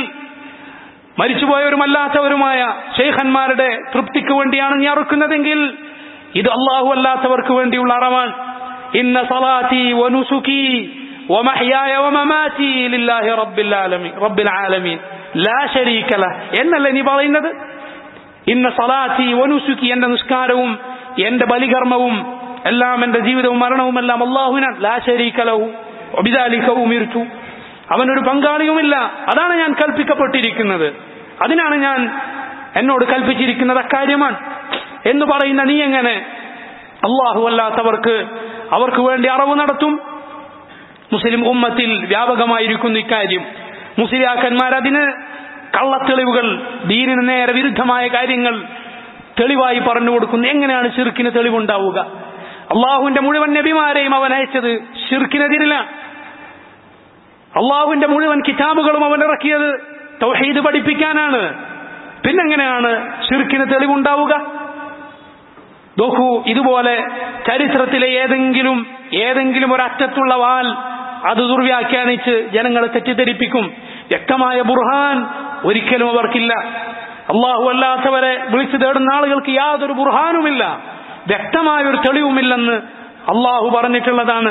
മരിച്ചുപോയവരുമല്ലാത്തവരുമായ ഷെയ്ഖന്മാരുടെ തൃപ്തിക്ക് വേണ്ടിയാണ് നീ അറുക്കുന്നതെങ്കിൽ ഇത് അള്ളാഹു അല്ലാത്തവർക്ക് വേണ്ടിയുള്ള അറവാണ് ഇന്ന സലാത്തി വനുസുക്കി ومحياي ومماتي لله رب العالمين رب العالمين لا شريك له എന്നല്ലേ നീ പറയുന്നത് ഇന്ന സലാത്തി വനുസുക്കി എന്റെ നിസ്കാരവും എന്റെ ബലികർമ്മവും എല്ലാം എന്റെ ജീവിതവും മരണവും എല്ലാം അള്ളാഹുവിനാണ് ലാ ശരീക ലഹു ഒബിദാലിക ഉമിർത്തു അവനൊരു പങ്കാളിയുമില്ല അതാണ് ഞാൻ കൽപ്പിക്കപ്പെട്ടിരിക്കുന്നത് അതിനാണ് ഞാൻ എന്നോട് കൽപ്പിച്ചിരിക്കുന്നത് അക്കാര്യമാണ് എന്ന് പറയുന്ന നീ എങ്ങനെ അള്ളാഹു അല്ലാത്തവർക്ക് അവർക്ക് വേണ്ടി അറവ് നടത്തും മുസ്ലിം ഉമ്മത്തിൽ വ്യാപകമായിരിക്കുന്നു ഇക്കാര്യം മുസ്ലിയാക്കന്മാർ അതിന് കള്ളത്തെളിവുകൾ ദീനിന് നേരെ വിരുദ്ധമായ കാര്യങ്ങൾ തെളിവായി പറഞ്ഞു കൊടുക്കുന്നു എങ്ങനെയാണ് ഷിർക്കിന് തെളിവുണ്ടാവുക അള്ളാഹുവിന്റെ മുഴുവൻ നബിമാരെയും അവൻ അയച്ചത് ഷിർക്കിനെതിരിലാണ് അള്ളാഹുവിന്റെ മുഴുവൻ കിതാബുകളും അവൻ ഇറക്കിയത് തൗഹീദ് പഠിപ്പിക്കാനാണ് പിന്നെങ്ങനെയാണ് ഷിർക്കിന് തെളിവുണ്ടാവുക നോക്കൂ ഇതുപോലെ ചരിത്രത്തിലെ ഏതെങ്കിലും ഏതെങ്കിലും ഒരറ്റത്തുള്ള വാൽ അത് ദുർവ്യാഖ്യാനിച്ച് ജനങ്ങളെ തെറ്റിദ്ധരിപ്പിക്കും വ്യക്തമായ ബുർഹാൻ ഒരിക്കലും അവർക്കില്ല അള്ളാഹു അല്ലാത്തവരെ വിളിച്ചു തേടുന്ന ആളുകൾക്ക് യാതൊരു ബുർഹാനുമില്ല വ്യക്തമായ ഒരു തെളിവുമില്ലെന്ന് അള്ളാഹു പറഞ്ഞിട്ടുള്ളതാണ്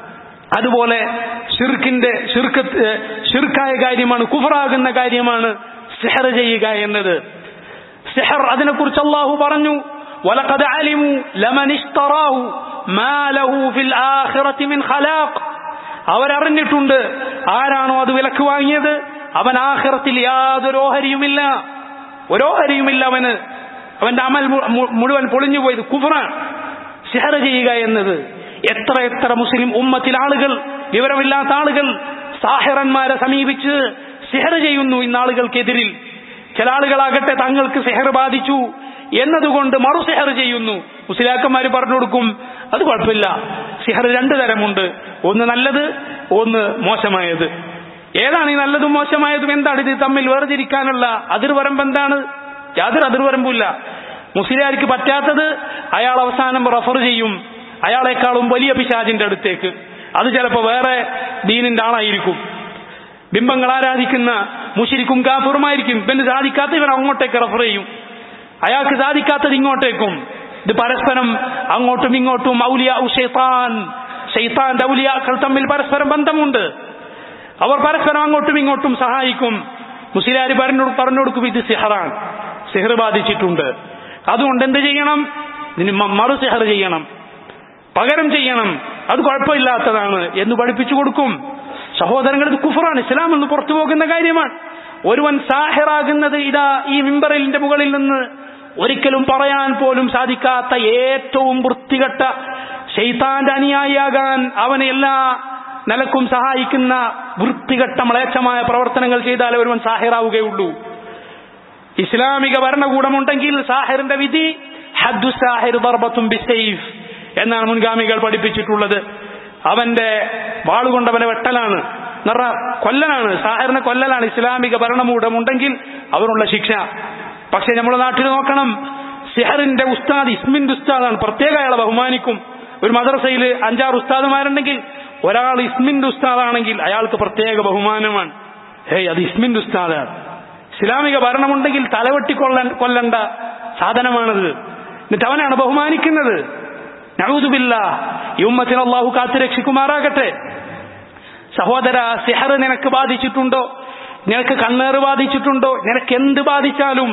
അതുപോലെ ഷിർക്കിന്റെ ഷിർക്ക് ഷിർക്കായ കാര്യമാണ് കുഫറാകുന്ന കാര്യമാണ് സെഹർ ചെയ്യുക എന്നത് സെഹർ അതിനെക്കുറിച്ച് അള്ളാഹു പറഞ്ഞു ولقد علموا لمن اشتراه ما له في الآخرة من خلاق അവരറിഞ്ഞിട്ടുണ്ട് ആരാണോ അത് വിലക്ക് വാങ്ങിയത് അവൻ ആഖിറത്തിൽ യാതൊരു ഓഹരിയുമില്ല ഒരോഹരിയുമില്ല അവന് അവന്റെ അമൽ മുഴുവൻ പൊളിഞ്ഞു പോയത് കുഫറാണ് ഷെഹർ ചെയ്യുക എന്നത് എത്ര എത്ര മുസ്ലിം ഉമ്മത്തിൽ ആളുകൾ വിവരമില്ലാത്ത ആളുകൾ സാഹിറന്മാരെ സമീപിച്ച് സെഹർ ചെയ്യുന്നു ഇന്നാളുകൾക്കെതിരിൽ ചില ആളുകളാകട്ടെ തങ്ങൾക്ക് സെഹർ ബാധിച്ചു എന്നതുകൊണ്ട് മറു സെഹർ ചെയ്യുന്നു മുസ്ലിയാക്കന്മാർ പറഞ്ഞു കൊടുക്കും അത് കുഴപ്പമില്ല സിഹർ രണ്ടു തരമുണ്ട് ഒന്ന് നല്ലത് ഒന്ന് മോശമായത് ഏതാണ് ഈ നല്ലതും മോശമായതും എന്താണ് ഇത് തമ്മിൽ വേർതിരിക്കാനുള്ള അതിർവരമ്പ് എന്താണ് യാതൊരു അതിർവരമ്പുമില്ല മുസ്ലിയാർക്ക് പറ്റാത്തത് അയാൾ അവസാനം റഫർ ചെയ്യും അയാളെക്കാളും വലിയ പിശാജിന്റെ അടുത്തേക്ക് അത് ചിലപ്പോ വേറെ ദീനിന്റെ ആളായിരിക്കും ബിംബങ്ങൾ ആരാധിക്കുന്ന മുഷിരിക്കും കാഫറുമായിരിക്കും ഇവന് സാധിക്കാത്ത ഇവൻ അങ്ങോട്ടേക്ക് റഫർ ചെയ്യും അയാൾക്ക് സാധിക്കാത്തത് ഇങ്ങോട്ടേക്കും ഇത് പരസ്പരം അങ്ങോട്ടും ഇങ്ങോട്ടും ഔലിയ ഷെയ്ത്താൻ ഷെയ്ത്താന്റെ ഔലിയാക്കൾ തമ്മിൽ പരസ്പരം ബന്ധമുണ്ട് അവർ പരസ്പരം അങ്ങോട്ടും ഇങ്ങോട്ടും സഹായിക്കും മുസ്ലിയാര് പറഞ്ഞു പറഞ്ഞു കൊടുക്കും ഇത് സിഹറാണ് സിഹർ ബാധിച്ചിട്ടുണ്ട് അതുകൊണ്ട് എന്ത് ചെയ്യണം ഇതിന് മറു സിഹർ ചെയ്യണം പകരം ചെയ്യണം അത് കുഴപ്പമില്ലാത്തതാണ് എന്ന് പഠിപ്പിച്ചു കൊടുക്കും സഹോദരങ്ങൾ ഇത് കുഫറാണ് ഇസ്ലാം എന്ന് പുറത്തു പോകുന്ന കാര്യമാണ് ഒരുവൻ സാഹിറാകുന്നത് ഇതാ ഈ മിമ്പറിന്റെ മുകളിൽ നിന്ന് ഒരിക്കലും പറയാൻ പോലും സാധിക്കാത്ത ഏറ്റവും വൃത്തികെട്ട ശൈത്താന്റെ അനുയായിയാകാൻ അവനെ എല്ലാ നിലക്കും സഹായിക്കുന്ന വൃത്തികെട്ട മ്ലേച്ഛമായ പ്രവർത്തനങ്ങൾ ചെയ്താൽ ഒരുവൻ സാഹിറാവുകയുള്ളൂ ഇസ്ലാമിക ഭരണകൂടമുണ്ടെങ്കിൽ സാഹിറിന്റെ വിധി ഹദ്ദു സാഹിർ ദർബത്തും ബിസൈഫ് എന്നാണ് മുൻഗാമികൾ പഠിപ്പിച്ചിട്ടുള്ളത് അവന്റെ വാളുകൊണ്ടവനെ വെട്ടലാണ് നിറ കൊല്ലനാണ് സാഹിറിനെ കൊല്ലലാണ് ഇസ്ലാമിക ഭരണകൂടമുണ്ടെങ്കിൽ അവനുള്ള ശിക്ഷ പക്ഷെ നമ്മുടെ നാട്ടിൽ നോക്കണം സിഹറിന്റെ ഉസ്താദ് ഇസ്മിന്റെ ഉസ്താദാണ് പ്രത്യേക അയാളെ ബഹുമാനിക്കും ഒരു മദ്രസയിൽ അഞ്ചാറ് ഉസ്താദുമാരുണ്ടെങ്കിൽ ഒരാൾ ഇസ്മിന്റെ ഉസ്താദാണെങ്കിൽ അയാൾക്ക് പ്രത്യേക ബഹുമാനമാണ് ഹേയ് അത് ഇസ്മിന്റെ ഉസ്താദാണ് ഇസ്ലാമിക ഭരണമുണ്ടെങ്കിൽ തലവെട്ടി കൊള്ളൻ കൊല്ലണ്ട സാധനമാണത് എന്നിട്ട് അവനാണ് ബഹുമാനിക്കുന്നത് നഴുതുമില്ല ഈ ഉമ്മത്തിന് അള്ളാഹു കാത്തു രക്ഷിക്കുമാറാകട്ടെ സഹോദര സിഹർ നിനക്ക് ബാധിച്ചിട്ടുണ്ടോ നിനക്ക് കണ്ണേറ് ബാധിച്ചിട്ടുണ്ടോ നിനക്ക് എന്ത് ബാധിച്ചാലും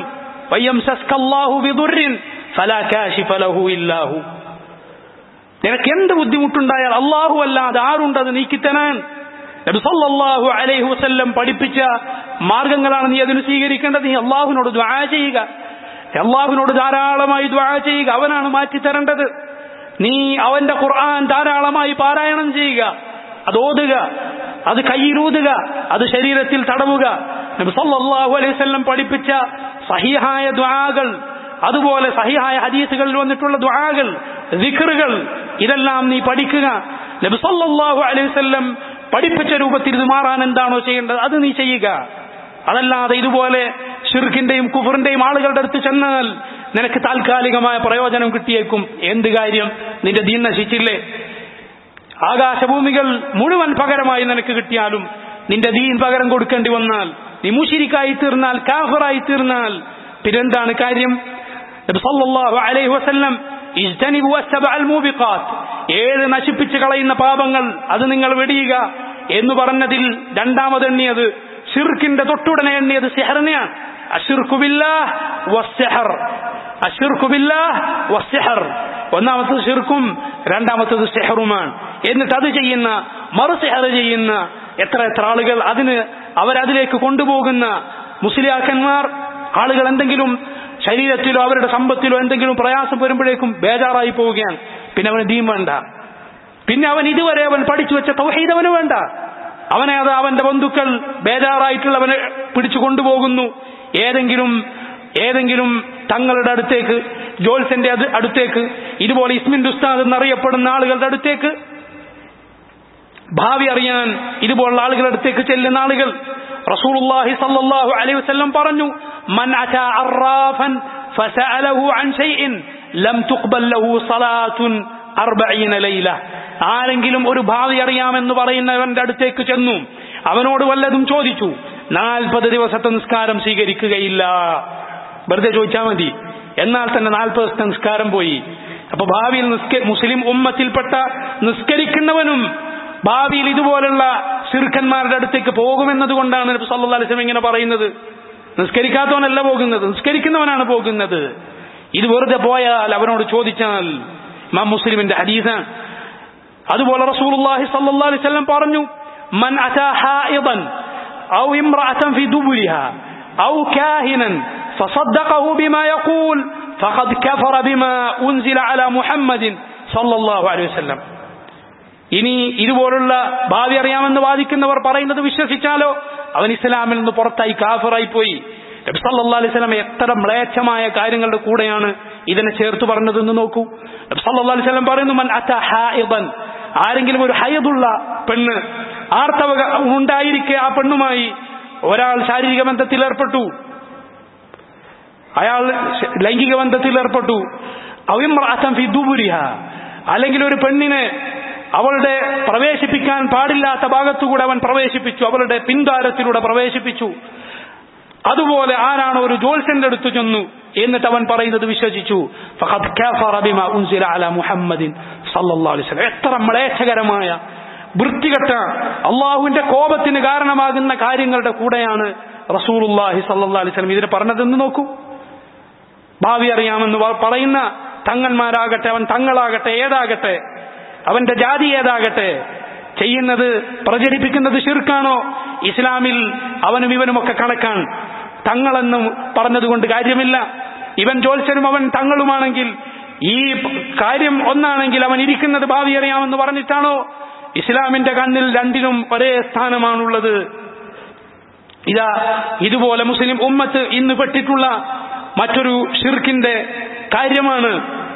നിനക്ക് എന്ത് ബുദ്ധിമുട്ടുണ്ടായാൽ അള്ളാഹു അല്ലാതെ ആരുണ്ടത് നീക്കിത്തരാൻ നബി സല്ലല്ലാഹു അലൈഹി വസല്ലം പഠിപ്പിച്ച മാർഗങ്ങളാണ് നീ അതിന് സ്വീകരിക്കേണ്ടത് നീ അള്ളാഹുവിനോട് ദ്വാ ചെയ്യുക അള്ളാഹുവിനോട് ധാരാളമായി ദ്വാ ചെയ്യുക അവനാണ് മാറ്റി തരേണ്ടത് നീ അവന്റെ ഖുർആൻ ധാരാളമായി പാരായണം ചെയ്യുക അത് ഓതുക അത് കയ്യിലൂതുക അത് ശരീരത്തിൽ തടവുക നബി സല്ലല്ലാഹു അലൈഹി വസല്ലം പഠിപ്പിച്ച സഹിഹായ ദ്വാകൾ അതുപോലെ സഹിഹായ ഹദീസുകളിൽ വന്നിട്ടുള്ള ദ്വാകൾ ദിക്റുകൾ ഇതെല്ലാം നീ പഠിക്കുക നബി സല്ലല്ലാഹു അലൈഹി വസല്ലം പഠിപ്പിച്ച രൂപത്തിൽ ഇത് മാറാൻ എന്താണോ ചെയ്യേണ്ടത് അത് നീ ചെയ്യുക അതല്ലാതെ ഇതുപോലെ ഷിർക്കിന്റെയും കുഫറിന്റെയും ആളുകളുടെ അടുത്ത് ചെന്നാൽ നിനക്ക് താൽക്കാലികമായ പ്രയോജനം കിട്ടിയേക്കും എന്ത് കാര്യം നിന്റെ ദീൻ നശിച്ചില്ലേ ആകാശഭൂമികൾ മുഴുവൻ പകരമായി നിനക്ക് കിട്ടിയാലും നിന്റെ ദീൻ പകരം കൊടുക്കേണ്ടി വന്നാൽ നീ മുഷിരിക്കായി തീർന്നാൽ കാഫറായി തീർന്നാൽ പിന്നെന്താണ് കാര്യം നബി സല്ലല്ലാഹു അലൈഹി വസല്ലം ഇജ്തനിബു അസ്സബഅൽ മൂബിഖാത്ത് ഏഴ് നശിപ്പിച്ച് കളയുന്ന പാപങ്ങൾ അത് നിങ്ങൾ വെടിയുക എന്ന് പറഞ്ഞതിൽ രണ്ടാമത് എണ്ണിയത് ഷിർക്കിന്റെ തൊട്ടുടനെ എണ്ണിയത് സിഹറിനെയാണ് അഷിർക്കു ബില്ലാഹ് വസ്സിഹർ അഷിർക്കു ബില്ലാഹ് വസ്സിഹർ ഒന്നാമത്തത് ഷിർക്കും രണ്ടാമത്തത് സിഹറുമാണ് എന്നിട്ട് അത് ചെയ്യുന്ന മറു സിഹർ ചെയ്യുന്ന എത്ര എത്ര ആളുകൾ അതിന് അവരതിലേക്ക് കൊണ്ടുപോകുന്ന മുസ്ലിയാക്കന്മാർ ആളുകൾ എന്തെങ്കിലും ശരീരത്തിലോ അവരുടെ സമ്പത്തിലോ എന്തെങ്കിലും പ്രയാസം വരുമ്പോഴേക്കും ബേജാറായി പോവുകയാണ് പിന്നെ അവന് ദീം വേണ്ട പിന്നെ അവൻ ഇതുവരെ അവൻ പഠിച്ചു വെച്ച തൗഹീദ് അവന് വേണ്ട അവനെ അത് അവന്റെ ബന്ധുക്കൾ ബേജാറായിട്ടുള്ളവനെ പിടിച്ചു കൊണ്ടുപോകുന്നു ഏതെങ്കിലും ഏതെങ്കിലും തങ്ങളുടെ അടുത്തേക്ക് ജോൽസന്റെ അത് അടുത്തേക്ക് ഇതുപോലെ ഇസ്മിൻ ഉസ്താദ് എന്നറിയപ്പെടുന്ന ആളുകളുടെ അടുത്തേക്ക് ഭാവി അറിയാൻ ഇതുപോലുള്ള ആളുകളുടെ അടുത്തേക്ക് ചെല്ലുന്ന ആളുകൾ റസൂലുള്ളാഹി സല്ലല്ലാഹു അലൈഹി വസല്ലം പറഞ്ഞു മൻ അതാ അറാഫൻ ഫസഅലഹു അൻ ഷൈഇൻ ലം തുഖ്ബൽ ലഹു സലാത്തുൻ അർബഈന ലൈല ആരെങ്കിലും ഒരു ഭാവി അറിയാമെന്ന് പറയുന്നവന്റെ അടുത്തേക്ക് ചെന്നു അവനോട് വല്ലതും ചോദിച്ചു നാൽപ്പത് ദിവസത്തെ നിസ്കാരം സ്വീകരിക്കുകയില്ല വെറുതെ ചോദിച്ചാൽ മതി എന്നാൽ തന്നെ നാൽപ്പത് ദിവസത്തെ നിസ്കാരം പോയി അപ്പൊ ഭാവിയിൽ നിസ്ക മുസ്ലിം ഉമ്മത്തിൽപ്പെട്ട നിസ്കരിക്കുന്നവനും ഭാവിയിൽ ഇതുപോലുള്ള ശിർഖന്മാരുടെ അടുത്തേക്ക് പോകുമെന്നത് കൊണ്ടാണ് നബി സല്ലല്ലാഹു അലൈഹി വസല്ലം ഇങ്ങനെ പറയുന്നത് നിസ്കരിക്കാത്തവനല്ല പോകുന്നത് നിസ്കരിക്കുന്നവനാണ് പോകുന്നത് ഇത് വെറുതെ പോയാൽ അവനോട് ചോദിച്ചാൽ ഇമാം മുസ്ലിമിന്റെ ഹദീസാണ് അതുപോലെ റസൂലുള്ളാഹി സല്ലല്ലാഹു അലൈഹി വസല്ലം പറഞ്ഞു മൻ അതാ ഹായിദൻ ഔ ഇംറഅതൻ ഫി ദുബുരിഹാ ഔ കാഹിനൻ فصدقه بما يقول فقد كفر بما أنزل على محمد صلى الله عليه وسلم ഇനി ഇതുപോലുള്ള ഭാവി അറിയാമെന്ന് വാദിക്കുന്നവർ പറയുന്നത് വിശ്വസിച്ചാലോ അവൻ ഇസ്ലാമിൽ നിന്ന് പുറത്തായി കാഫറായി പോയി നബി സല്ലല്ലാഹു അലൈഹി വസല്ലം എത്ര മ്ലേച്ഛമായ കാര്യങ്ങളുടെ കൂടെയാണ് ഇതിനെ ചേർത്ത് പറഞ്ഞതെന്ന് നോക്കൂ നബി സല്ലല്ലാഹു അലൈഹി വസല്ലം പറയുന്നു മൻ അത ഹായിദൻ ആരെങ്കിലും ഒരു ഹയദുള്ള പെണ്ണ് ആർത്തവ ഉണ്ടായിരിക്കെ ആ പെണ്ണുമായി ഒരാൾ ശാരീരിക ബന്ധത്തിൽ ഏർപ്പെട്ടു അയാൾ ലൈംഗിക ബന്ധത്തിൽ ഏർപ്പെട്ടു അവിമ്രാസം ഫി ദുബുരിഹ അല്ലെങ്കിൽ ഒരു പെണ്ണിനെ അവളുടെ പ്രവേശിപ്പിക്കാൻ പാടില്ലാത്ത ഭാഗത്തുകൂടെ അവൻ പ്രവേശിപ്പിച്ചു അവളുടെ പിൻദ്വാരത്തിലൂടെ പ്രവേശിപ്പിച്ചു അതുപോലെ ആരാണ് ഒരു ജോത്സ്യന്റെ അടുത്ത് ചെന്നു എന്നിട്ട് അവൻ പറയുന്നത് വിശ്വസിച്ചു ഫഖദ് കഫറ ബിമാ ഉൻസില അലാ മുഹമ്മദിൻ സല്ലല്ലാഹു അലൈഹി വസല്ലം എത്ര മ്ലേച്ഛകരമായ വൃത്തികെട്ട അള്ളാഹുവിന്റെ കോപത്തിന് കാരണമാകുന്ന കാര്യങ്ങളുടെ കൂടെയാണ് റസൂലുള്ളാഹി സല്ലല്ലാഹു അലൈഹി വസല്ലം ഇതിനെ പറഞ്ഞതെന്ന് നോക്കൂ ഭാവി അറിയാമെന്ന് പറയുന്ന തങ്ങന്മാരാകട്ടെ അവൻ തങ്ങളാകട്ടെ ഏതാകട്ടെ അവന്റെ ജാതി ഏതാകട്ടെ ചെയ്യുന്നത് പ്രചരിപ്പിക്കുന്നത് ഷിർക്കാണോ ഇസ്ലാമിൽ അവനും ഇവനുമൊക്കെ കണക്കാണ് തങ്ങളെന്നും പറഞ്ഞതുകൊണ്ട് കാര്യമില്ല ഇവൻ ജോത്സ്യനും അവൻ തങ്ങളുമാണെങ്കിൽ ഈ കാര്യം ഒന്നാണെങ്കിൽ അവൻ ഇരിക്കുന്നത് ഭാവി അറിയാമെന്ന് പറഞ്ഞിട്ടാണോ ഇസ്ലാമിന്റെ കണ്ണിൽ രണ്ടിനും ഒരേ സ്ഥാനമാണുള്ളത് ഇതാ ഇതുപോലെ മുസ്ലിം ഉമ്മത്ത് ഇന്ന് പെട്ടിട്ടുള്ള മറ്റൊരു ഷിർക്കിന്റെ കാര്യമാണ്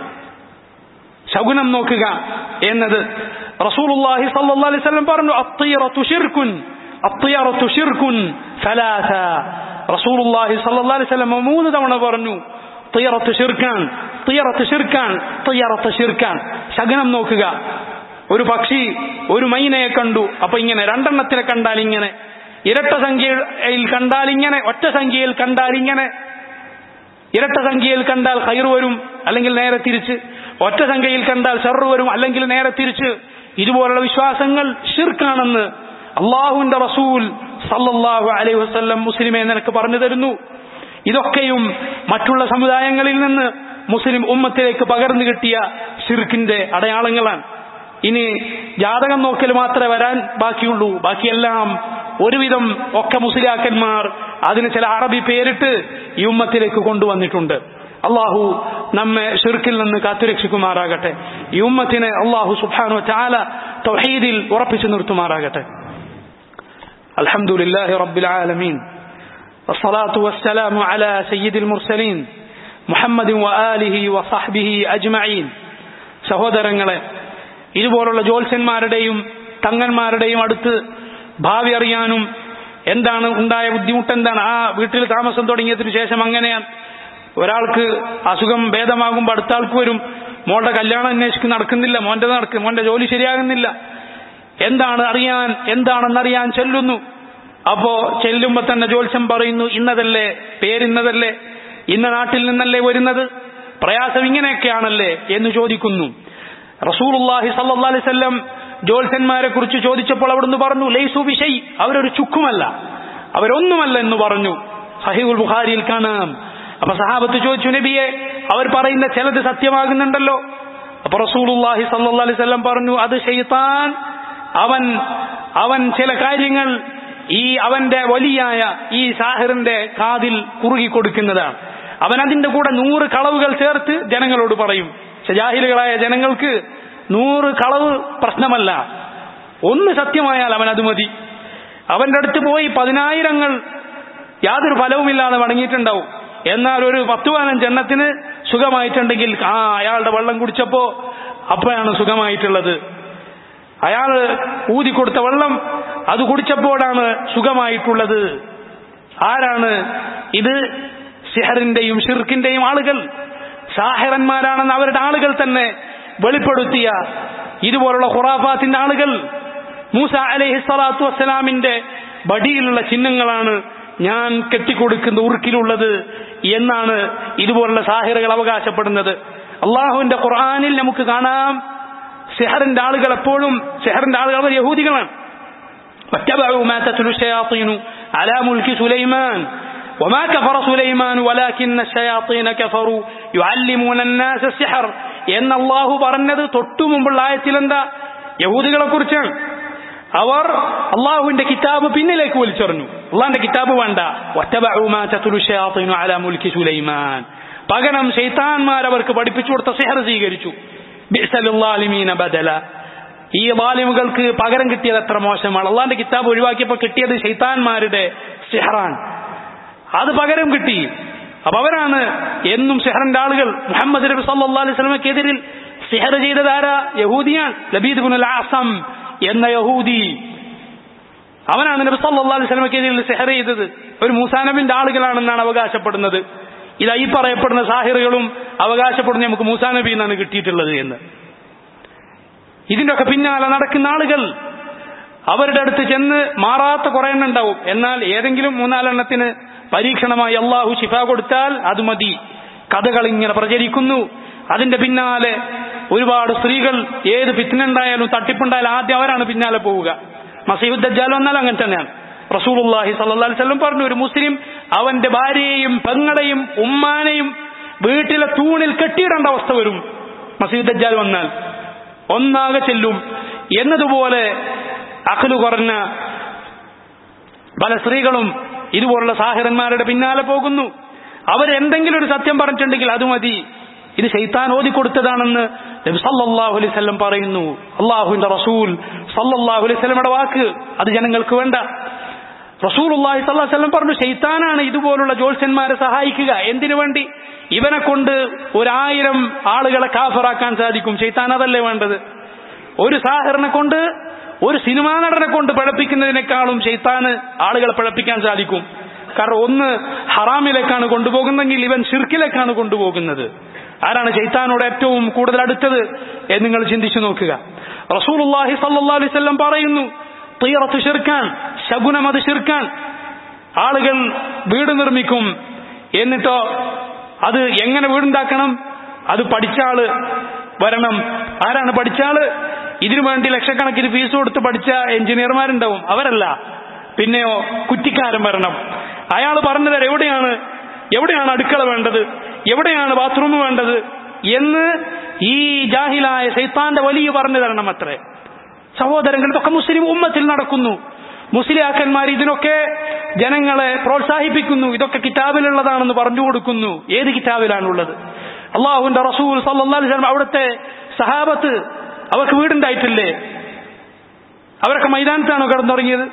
ശകുനം നോക്കുക എന്നത് റസൂലുള്ളാഹി സ്വല്ലല്ലാഹു അലൈഹി വസല്ലം പറഞ്ഞു അത്തിയറത്തു ഷിർക്കുൻ അത്തിയറത്തു ഷിർക്കുൻ സലാസ റസൂലുള്ളാഹി സ്വല്ലല്ലാഹു അലൈഹി വസല്ലം മൂന്ന് തവണ പറഞ്ഞു തിയറത്ത് ഷിർക്കാൻ തിയറത്ത് ഷിർക്കാൻ തിയറത്ത് ഷിർക്കാൻ ശകുനം നോക്കുക ഒരു പക്ഷി ഒരു മൈനയെ കണ്ടു അപ്പൊ ഇങ്ങനെ രണ്ടെണ്ണത്തിനെ കണ്ടാൽ ഇങ്ങനെ ഇരട്ട സംഖ്യയിൽ കണ്ടാൽ ഇങ്ങനെ ഒറ്റ സംഖ്യയിൽ കണ്ടാൽ ഇങ്ങനെ ഇരട്ട സംഖ്യയിൽ കണ്ടാൽ ഹൈർ വരും അല്ലെങ്കിൽ നേരെ തിരിച്ച് ഒറ്റ സംഖ്യയിൽ കണ്ടാൽ ഷെറ് വരും അല്ലെങ്കിൽ നേരെ തിരിച്ച് ഇതുപോലുള്ള വിശ്വാസങ്ങൾ ഷിർക്കാണെന്ന് അള്ളാഹുവിന്റെ റസൂൽ സല്ലല്ലാഹു അലൈഹി വസല്ലം മുസ്ലിമെ നിനക്ക് പറഞ്ഞു തരുന്നു ഇതൊക്കെയും മറ്റുള്ള സമുദായങ്ങളിൽ നിന്ന് മുസ്ലിം ഉമ്മത്തിലേക്ക് പകർന്നു കിട്ടിയ ഷിർക്കിന്റെ അടയാളങ്ങളാണ് ഇനി ജാതകം നോക്കൽ മാത്രമേ വരാൻ ബാക്കിയുള്ളൂ ബാക്കിയെല്ലാം ഒരുവിധം ഒക്കെ മുസ്ലിയാക്കന്മാർ അതിന് ചില അറബി പേരിട്ട് ഈ ഉമ്മത്തിലേക്ക് കൊണ്ടുവന്നിട്ടുണ്ട് അള്ളാഹു നമ്മെ ഷിർക്കിൽ നിന്ന് കാത്തുരക്ഷിക്കുമാറാകട്ടെ ഈ ഉമ്മത്തിനെ അള്ളാഹു സുബാനു ചാല തൗഹീദിൽ ഉറപ്പിച്ചു നിർത്തുമാറാകട്ടെ അൽഹംദുലില്ലാഹി റബ്ബിൽ ആലമീൻ والصلاة والسلام على سيد المرسلين മുഹമ്മദ് വആലിഹി വസഹ്ബിഹി അജ്മഈൻ സഹോദരങ്ങളെ ഇതുപോലുള്ള ജ്യോത്സ്യന്മാരുടെയും തങ്ങന്മാരുടെയും അടുത്ത് ഭാവി അറിയാനും എന്താണ് ഉണ്ടായ ബുദ്ധിമുട്ട് എന്താണ് ആ വീട്ടിൽ താമസം തുടങ്ങിയതിനു ശേഷം അങ്ങനെയാണ് ഒരാൾക്ക് അസുഖം ഭേദമാകുമ്പോൾ അടുത്ത ആൾക്ക് വരും മോളുടെ കല്യാണം അന്വേഷിക്കും നടക്കുന്നില്ല മോന്റെ നടക്കും മോന്റെ ജോലി ശരിയാകുന്നില്ല എന്താണ് അറിയാൻ എന്താണെന്നറിയാൻ ചെല്ലുന്നു അപ്പോ ചെല്ലുമ്പോ തന്നെ ജ്യോത്സ്യം പറയുന്നു ഇന്നതല്ലേ പേരിന്നതല്ലേ ഇന്ന നാട്ടിൽ നിന്നല്ലേ വരുന്നത് പ്രയാസം ഇങ്ങനെയൊക്കെയാണല്ലേ എന്ന് ചോദിക്കുന്നു റസൂലുള്ളാഹി സല്ലല്ലാഹു അലൈഹി വസല്ലം ജ്യോത്സ്യന്മാരെ കുറിച്ച് ചോദിച്ചപ്പോൾ അവിടുന്ന് പറഞ്ഞു ലൈസു ബിഷൈ അവരൊരു ചുക്കുമല്ല അവരൊന്നുമല്ല എന്ന് പറഞ്ഞു സഹീഹുൽ ബുഖാരിയിൽ കാണാം അപ്പൊ സഹാബത്ത് ചോദിച്ചു നബിയെ അവർ പറയുന്ന ചിലത് സത്യമാകുന്നുണ്ടല്ലോ അപ്പൊ റസൂലുള്ളാഹി സല്ലല്ലാഹു അലൈഹി വസല്ലം പറഞ്ഞു അത് ഷെയ്ത്താൻ അവൻ അവൻ ചില കാര്യങ്ങൾ ഈ അവന്റെ വലിയായ ഈ സാഹിറിന്റെ കാതിൽ കുറുകി കൊടുക്കുന്നതാണ് അവൻ അതിന്റെ കൂടെ നൂറ് കളവുകൾ ചേർത്ത് ജനങ്ങളോട് പറയും ജാഹിലുകളായ ജനങ്ങൾക്ക് നൂറ് കളവ് പ്രശ്നമല്ല ഒന്ന് സത്യമായാൽ അവൻ അത് മതി അവന്റെ അടുത്ത് പോയി പതിനായിരങ്ങൾ യാതൊരു ഫലവുമില്ലാതെ മടങ്ങിയിട്ടുണ്ടാവും എന്നാൽ ഒരു പത്തു പതിനഞ്ച് എണ്ണത്തിന് സുഖമായിട്ടുണ്ടെങ്കിൽ ആ അയാളുടെ വെള്ളം കുടിച്ചപ്പോ അപ്പോഴാണ് സുഖമായിട്ടുള്ളത് അയാൾ ഊതിക്കൊടുത്ത വെള്ളം അത് കുടിച്ചപ്പോഴാണ് സുഖമായിട്ടുള്ളത് ആരാണ് ഇത് സിഹറിന്റെയും ഷിർക്കിന്റെയും ആളുകൾ സാഹിറന്മാരാണെന്ന് അവരുടെ ആളുകൾ തന്നെ വെളിപ്പെടുത്തിയ ഇതുപോലുള്ള ഖുറാഫാത്തിന്റെ ആളുകൾ മൂസ അലൈഹി സ്വലാത്തു വസ്സലാമിന്റെ ബടിയിലുള്ള ചിഹ്നങ്ങളാണ് ഞാൻ കെട്ടിക്കൊടുക്കുന്ന ഉറുക്കിലുള്ളത് എന്നാണ് ഇതുപോലുള്ള സാഹിറുകൾ അവകാശപ്പെടുന്നത് അള്ളാഹുവിന്റെ ഖുർആാനിൽ നമുക്ക് കാണാം സെഹറിന്റെ ആളുകൾ എപ്പോഴും സെഹറിന്റെ ആളുകൾ അവർ യഹൂദികളാണ് واتبعوا ما تتلو الشياطين على ملك سليمان وما كفر سليمان ولكن الشياطين كفروا يعلمون الناس السحر എന്ന് അള്ളാഹു പറഞ്ഞത് തൊട്ടു മുമ്പുള്ള ആയത്തിൽ എന്താ യഹൂദികളെ കുറിച്ചാണ് അവർ അള്ളാഹുവിന്റെ കിതാബ് പിന്നിലേക്ക് വലിച്ചെറിഞ്ഞു അള്ളാഹിന്റെ കിതാബ് വേണ്ട സുലൈമാൻ പകരം ഷെയ്ത്താൻമാർ അവർക്ക് പഠിപ്പിച്ചു കൊടുത്ത സെഹർ സ്വീകരിച്ചു ബദല ഈ വാലിമുകൾക്ക് പകരം കിട്ടിയത് എത്ര മോശമാണ് അള്ളാന്റെ കിതാബ് ഒഴിവാക്കിയപ്പോൾ കിട്ടിയത് ഷെയ്ത്താൻമാരുടെ സെഹറാണ് അത് പകരം കിട്ടി അപ്പൊ അവരാണ് എന്നും സെഹറിന്റെ ആളുകൾ മുഹമ്മദ് നബി സല്ലാ അലൈഹി സ്വലമക്കെതിരിൽ സെഹർ ചെയ്തത് ആരാ യഹൂദിയാണ് ലബീദ് ബുൽ ആസം എന്ന യഹൂദി അവനാണ് നബി സല്ലാ അലൈഹി സ്വലമക്കെതിരിൽ സെഹർ ചെയ്തത് ഒരു മൂസാനബിന്റെ ആളുകളാണെന്നാണ് അവകാശപ്പെടുന്നത് ഇതാ ഈ പറയപ്പെടുന്ന സാഹിറുകളും അവകാശപ്പെടുന്ന നമുക്ക് മൂസാനബി എന്നാണ് കിട്ടിയിട്ടുള്ളത് എന്ന് ഇതിന്റെയൊക്കെ പിന്നാലെ നടക്കുന്ന ആളുകൾ അവരുടെ അടുത്ത് ചെന്ന് മാറാത്ത കുറെ എണ്ണം ഉണ്ടാവും എന്നാൽ ഏതെങ്കിലും മൂന്നാലെണ്ണത്തിന് പരീക്ഷണമായി അള്ളാഹു ശിഫ കൊടുത്താൽ അത് മതി കഥകൾ ഇങ്ങനെ പ്രചരിക്കുന്നു അതിന്റെ പിന്നാലെ ഒരുപാട് സ്ത്രീകൾ ഏത് ഫിത്തിനുണ്ടായാലും തട്ടിപ്പുണ്ടായാലും ആദ്യം അവരാണ് പിന്നാലെ പോവുക മസീഹുദ്ദാൽ വന്നാൽ അങ്ങനെ തന്നെയാണ് റസൂലുള്ളാഹി സല്ലല്ലാഹു അലൈഹി വസല്ലം പറഞ്ഞു ഒരു മുസ്ലിം അവന്റെ ഭാര്യയെയും പെങ്ങളെയും ഉമ്മാനെയും വീട്ടിലെ തൂണിൽ കെട്ടിയിടേണ്ട അവസ്ഥ വരും മസീഹുദ്ദാൽ വന്നാൽ ഒന്നാകെ ചെല്ലും എന്നതുപോലെ അഖല് കുറഞ്ഞ പല സ്ത്രീകളും ഇതുപോലുള്ള സാഹിറന്മാരുടെ പിന്നാലെ പോകുന്നു അവരെന്തെങ്കിലും ഒരു സത്യം പറഞ്ഞിട്ടുണ്ടെങ്കിൽ അത് മതി ഇത് ശൈത്താൻ ഓതിക്കൊടുത്തതാണെന്ന് നബി സല്ലല്ലാഹു അലൈഹി വസല്ലം പറയുന്നു അള്ളാഹുവിന്റെ റസൂൽ സല്ലല്ലാഹു അലൈഹി വസല്ലമയുടെ വാക്ക് അത് ജനങ്ങൾക്ക് വേണ്ട റസൂൽ അള്ളാഹി സല്ലാഹു വല്ലം പറഞ്ഞു ശൈത്താനാണ് ഇതുപോലുള്ള ജ്യോത്സ്യന്മാരെ സഹായിക്കുക എന്തിനു വേണ്ടി ഇവനെ കൊണ്ട് ഒരായിരം ആളുകളെ കാഫറാക്കാൻ സാധിക്കും ശൈത്താൻ അതല്ലേ വേണ്ടത് ഒരു സാഹറിനെ കൊണ്ട് ഒരു സിനിമാ നടനെ കൊണ്ട് പഴപ്പിക്കുന്നതിനേക്കാളും ശൈത്താന് ആളുകളെ പഴപ്പിക്കാൻ സാധിക്കും കാരണം ഒന്ന് ഹറാമിലേക്കാണ് കൊണ്ടുപോകുന്നെങ്കിൽ ഇവൻ ഷിർക്കിലേക്കാണ് കൊണ്ടുപോകുന്നത് ആരാണ് ചൈത്താനോട് ഏറ്റവും കൂടുതൽ അടുത്തത് എന്ന് നിങ്ങൾ ചിന്തിച്ചു നോക്കുക റസൂലുള്ളാഹി സല്ലല്ലാഹു അലൈഹി വസല്ലം പറയുന്നു തീറത്ത് ഷിർക്കാൻ ശകുനം അത് ഷിർക്കാൻ ആളുകൾ വീട് നിർമ്മിക്കും എന്നിട്ടോ അത് എങ്ങനെ വീടുണ്ടാക്കണം അത് പഠിച്ച ആള് വരണം ആരാണ് പഠിച്ച ആള് ഇതിനു വേണ്ടി ലക്ഷക്കണക്കിന് ഫീസ് കൊടുത്ത് പഠിച്ച എഞ്ചിനീയർമാരുണ്ടാവും അവരല്ല പിന്നെയോ കുറ്റിക്കാരൻ വരണം അയാൾ പറഞ്ഞു തരാം എവിടെയാണ് എവിടെയാണ് അടുക്കള വേണ്ടത് എവിടെയാണ് ബാത്റൂം വേണ്ടത് എന്ന് ഈ ജാഹിലായ ശൈത്താന്റെ വലിയ പറഞ്ഞു തരണം അത്രേ സഹോദരങ്ങൾ ഇതൊക്കെ മുസ്ലിം ഉമ്മത്തിൽ നടക്കുന്നു മുസ്ലിയാക്കന്മാർ ഇതിനൊക്കെ ജനങ്ങളെ പ്രോത്സാഹിപ്പിക്കുന്നു ഇതൊക്കെ കിതാബിലുള്ളതാണെന്ന് പറഞ്ഞു കൊടുക്കുന്നു ഏത് കിതാബിലാണുള്ളത് അള്ളാഹുവിന്റെ റസൂൽ സല്ലല്ലാഹു അലൈഹി വസല്ലം അവിടുത്തെ സഹാബത്ത് അവർക്ക് വീടുണ്ടായിട്ടില്ലേ അവരൊക്കെ മൈതാനത്താണോ കിടന്നുറങ്ങിയത്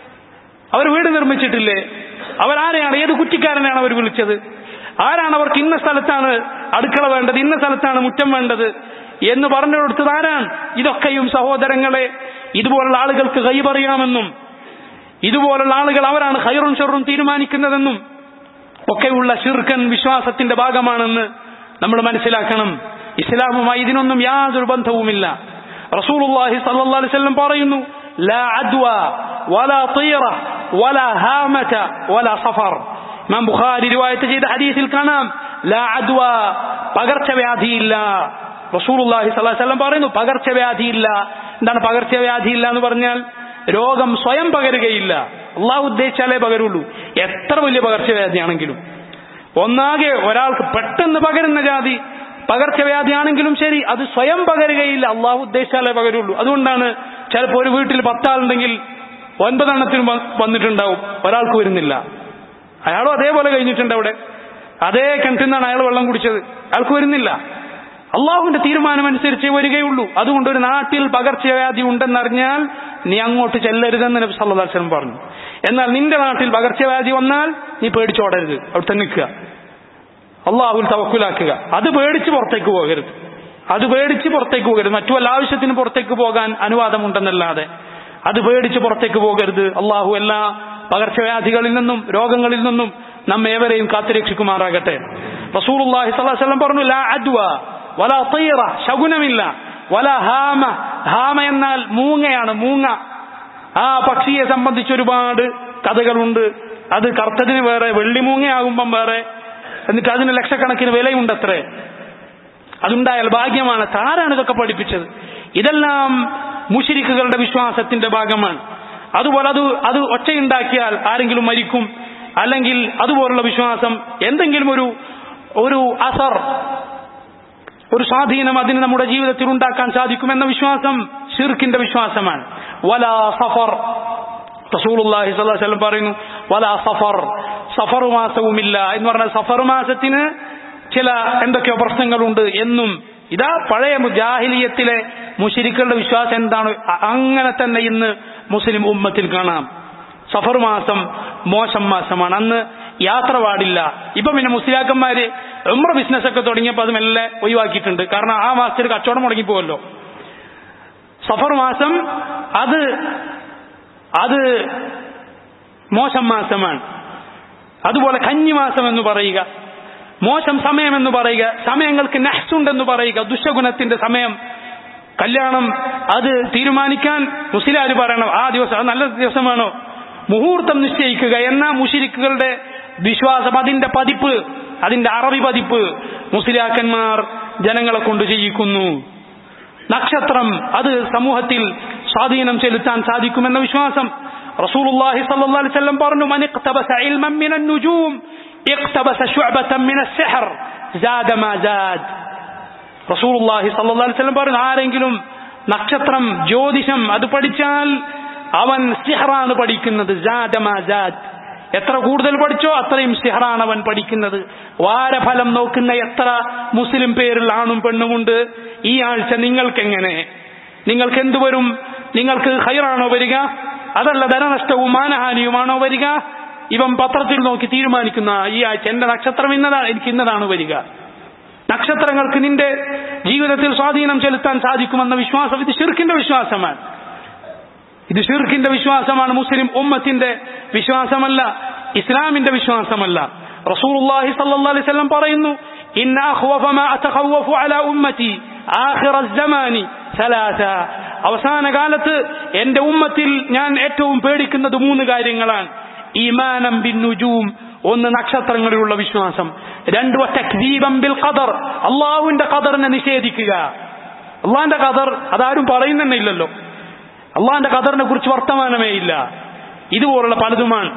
അവർ വീട് നിർമ്മിച്ചിട്ടില്ലേ അവരാരെയാണ് ഏത് കുറ്റിക്കാരനെയാണ് അവർ വിളിച്ചത് ആരാണ് അവർക്ക് ഇന്ന സ്ഥലത്താണ് അടുക്കള വേണ്ടത് ഇന്ന സ്ഥലത്താണ് മുറ്റം വേണ്ടത് എന്ന് പറഞ്ഞു കൊടുത്തത് ആരാണ് ഇതൊക്കെയും സഹോദരങ്ങളെ ഇതുപോലുള്ള ആളുകൾക്ക് കൈപറിയാമെന്നും ഇതുപോലുള്ള ആളുകൾ അവരാണ് ഹൈറും ഷെറും തീരുമാനിക്കുന്നതെന്നും ഒക്കെയുള്ള ഷിർക്കൻ വിശ്വാസത്തിന്റെ ഭാഗമാണെന്ന് നമ്മൾ മനസ്സിലാക്കണം ഇസ്ലാമുമായി ഇതിനൊന്നും യാതൊരു ബന്ധവുമില്ല റസൂലുള്ളാഹി സല്ലല്ലാഹു അലൈഹി വസല്ലം പറയുന്നു ലാ അദ്വ വലാ തീറ വലാ ഹാമത വലാ സഫർ ഇമാം ബുഖാരി റിവായത്ത് ചെയ്ത ഹദീസിൽ കാണാം ലാ അദ്വ പകർച്ചവ്യാധിയില്ല റസൂലുള്ളാഹി സ്വല്ലല്ലാഹു അലൈഹി വസല്ലം പറയുന്നു പകർച്ചവ്യാധിയില്ല എന്താണ് പകർച്ചവ്യാധിയില്ല എന്ന് പറഞ്ഞാൽ രോഗം സ്വയം പകരുകയില്ല അള്ളാഹു ഉദ്ദേശിച്ചാലേ പകരുള്ളൂ എത്ര വലിയ പകർച്ചവ്യാധിയാണെങ്കിലും ഒന്നാകെ ഒരാൾക്ക് പെട്ടെന്ന് പകരുന്ന ജാതി പകർച്ചവ്യാധിയാണെങ്കിലും ശരി അത് സ്വയം പകരുകയില്ല അള്ളാഹു ഉദ്ദേശിച്ചാലേ പകരുള്ളൂ അതുകൊണ്ടാണ് ചിലപ്പോൾ ഒരു വീട്ടിൽ പത്താളുണ്ടെങ്കിൽ ഒൻപതെണ്ണത്തിന് വന്നിട്ടുണ്ടാവും ഒരാൾക്ക് വരുന്നില്ല അയാളും അതേപോലെ കഴിഞ്ഞിട്ടുണ്ട് അവിടെ അതേ കിണറ്റിൽ നിന്നാണ് അയാൾ വെള്ളം കുടിച്ചത് അയാൾക്ക് വരുന്നില്ല അള്ളാഹുവിന്റെ തീരുമാനമനുസരിച്ചേ വരികയുള്ളൂ അതുകൊണ്ട് ഒരു നാട്ടിൽ പകർച്ചവ്യാധി ഉണ്ടെന്നറിഞ്ഞാൽ നീ അങ്ങോട്ട് ചെല്ലരുതെന്ന് നബി സല്ലല്ലാഹു അലൈഹി വസല്ലം പറഞ്ഞു എന്നാൽ നിന്റെ നാട്ടിൽ പകർച്ചവ്യാധി വന്നാൽ നീ പേടിച്ചോടരുത് അവിടെ തന്നെ നിൽക്കുക അള്ളാഹുൽ തവക്കുലാക്കുക അത് പേടിച്ച് പുറത്തേക്ക് പോകരുത് അത് പേടിച്ച് പുറത്തേക്ക് പോകരുത് മറ്റു വല്ല ആവശ്യത്തിന് പുറത്തേക്ക് പോകാൻ അനുവാദമുണ്ടെന്നല്ലാതെ അത് പേടിച്ച് പുറത്തേക്ക് പോകരുത് അള്ളാഹു എല്ലാ പകർച്ചവ്യാധികളിൽ നിന്നും രോഗങ്ങളിൽ നിന്നും നമ്മെ ഏവരെയും കാത്തുരക്ഷിക്കുമാറാകട്ടെ റസൂലുള്ളാഹി സ്വല്ലല്ലാഹു അലൈഹി വസല്ലം പറഞ്ഞു ലാ അദ്വ വലാ തീറ ശകുനമില്ല വല ഹാമ ഹാമ എന്നാൽ മൂങ്ങയാണ് മൂങ്ങ ആ പക്ഷിയെ സംബന്ധിച്ച് ഒരുപാട് കഥകളുണ്ട് അത് കറുത്തതിന് വേറെ വെള്ളിമൂങ്ങയാകുമ്പം വേറെ എന്നിട്ട് അതിന് ലക്ഷക്കണക്കിന് വിലയുണ്ടത്രേ അതുണ്ടായാൽ ഭാഗ്യമാണ് താരാണ് ഇതൊക്കെ പഠിപ്പിച്ചത് ഇതെല്ലാം മുഷിരിക്കുകളുടെ വിശ്വാസത്തിന്റെ ഭാഗമാണ് അതുപോലെ അത് അത് ഒച്ചയുണ്ടാക്കിയാൽ ആരെങ്കിലും മരിക്കും അല്ലെങ്കിൽ അതുപോലുള്ള വിശ്വാസം എന്തെങ്കിലും ഒരു ഒരു അസർ ഒരു സ്വാധീനം അതിന് നമ്മുടെ ജീവിതത്തിൽ ഉണ്ടാക്കാൻ സാധിക്കുമെന്ന വിശ്വാസം ഷിർക്കിന്റെ വിശ്വാസമാണ് വലാ സഫർ റസൂലുള്ളാഹി സ്വല്ലല്ലാഹു അലൈഹി വസല്ലം പറയുന്നു വലാ സഫർ സഫർ മാസവുമില്ല എന്ന് പറഞ്ഞാൽ സഫർ മാസത്തിന് ചില എന്തൊക്കെയോ പ്രശ്നങ്ങളുണ്ട് എന്നും ഇതാ പഴയ ജാഹിലിയത്തിലെ മുഷിരിക്കളുടെ വിശ്വാസം എന്താണ് അങ്ങനെ തന്നെ ഇന്ന് മുസ്ലിം ഉമ്മത്തിൽ കാണാം സഫർ മാസം മോശം മാസമാണ് അന്ന് യാത്ര പാടില്ല ഇപ്പൊ പിന്നെ മുസ്ലിയാക്കന്മാര് ഉമ്ര ബിസിനസ് ഒക്കെ തുടങ്ങിയപ്പോൾ അത് മെല്ലെ ഒഴിവാക്കിയിട്ടുണ്ട് കാരണം ആ മാസത്തിൽ കച്ചവടം മുടങ്ങിപ്പോവല്ലോ സഫർ മാസം അത് അത് മോശം മാസമാണ് അതുപോലെ കന്നിമാസം എന്ന് പറയുക മോശം സമയം എന്ന് പറയുക സമയങ്ങൾക്ക് നെഹ്സുണ്ടെന്ന് പറയുക ദുശഗുണത്തിന്റെ സമയം കല്യാണം അത് തീരുമാനിക്കാൻ മുസ്ലിം പറയണം ആ ദിവസം അത് നല്ല ദിവസമാണോ മുഹൂർത്തം നിശ്ചയിക്കുക എന്ന മുഷിരിക്കുകളുടെ വിശ്വാസം അതിന്റെ പതിപ്പ് അതിന്റെ അറബി പതിപ്പ് മുസ്ലിയാക്കന്മാർ ജനങ്ങളെ കൊണ്ട് ചെയ്യിക്കുന്നു നക്ഷത്രം അത് സമൂഹത്തിൽ സ്വാധീനം ചെലുത്താൻ സാധിക്കുമെന്ന വിശ്വാസം റസൂലുള്ളാഹി സ്വല്ലല്ലാഹു അലൈഹി വസല്ലം പറഞ്ഞു മൻ ഇഖ്തബസ ഇൽമൻ മിനൻ നുജൂം ഇഖ്തബസ ശുഅബതൻ മിനസ് സിഹർ സാദ മാ സാദ് റസൂലുള്ളാഹി സ്വല്ലല്ലാഹു അലൈഹി വസല്ലം പറഞ്ഞു ആരെങ്കിലും നക്ഷത്രം ജ്യോതിഷം അത് പഠിച്ചാൽ അവൻ സിഹറാണ് പഠിക്കുന്നത് സാദ മാ സാദ് എത്ര കൂടുതൽ പഠിച്ചോ അത്രയും സിഹറാണ് അവൻ പഠിക്കുന്നത് വാരഫലം നോക്കുന്ന എത്ര മുസ്ലിം പേരിൽ ആണും പെണ്ണുമുണ്ട് ഈ ആഴ്ച നിങ്ങൾക്കെങ്ങനെ നിങ്ങൾക്ക് എന്തു വരും നിങ്ങൾക്ക് ഹൈറാണോ വരിക അതല്ല ധനനഷ്ടവും മാനഹാനിയുമാണോ വരിക ഇവൻ പത്രത്തിൽ നോക്കി തീരുമാനിക്കുന്ന ഈ ആഴ്ച എന്റെ നക്ഷത്രം ഇന്നതാണ് എനിക്ക് ഇന്നതാണ് വരിക നക്ഷത്രങ്ങൾക്ക് നിന്റെ ജീവിതത്തിൽ സ്വാധീനം ചെലുത്താൻ സാധിക്കുമെന്ന വിശ്വാസം ഇത് ഷിർക്കിന്റെ വിശ്വാസമാണ് ഇത് ഷിർക്കിന്റെ വിശ്വാസമാണ് മുസ്ലിം ഉമ്മത്തിന്റെ വിശ്വാസമല്ല ഇസ്ലാമിന്റെ വിശ്വാസമല്ല റസൂലുള്ളാഹി സ്വല്ലല്ലാഹു അലൈഹി വസല്ലം പറയുന്നു ഇന്ന അഖ്വഫ മാ അതഖവഫു അലാ ഉമ്മതി ആഖിറ الزമാനി സലാസ അവസാന കാലത്ത് എന്റെ ഉമ്മത്തിൽ ഞാൻ ഏറ്റവും പേടിക്കുന്നത് മൂന്ന് കാര്യങ്ങളാണ് ഈമാനം ബിൻ നുജൂം ഒന്ന് നക്ഷത്രങ്ങളിലുള്ള വിശ്വാസം രണ്ട് തക്ദീബം ബിൽ ഖദർ അള്ളാഹുവിന്റെ ഖദറിനെ നിഷേധിക്കുക അള്ളാഹിന്റെ ഖദർ അതാരും പറയുന്നതന്നെ ഇല്ലല്ലോ അള്ളാഹിന്റെ ഖദറിനെ കുറിച്ച് വർത്തമാനമേ ഇല്ല ഇതുപോലുള്ള പലതുമാണ്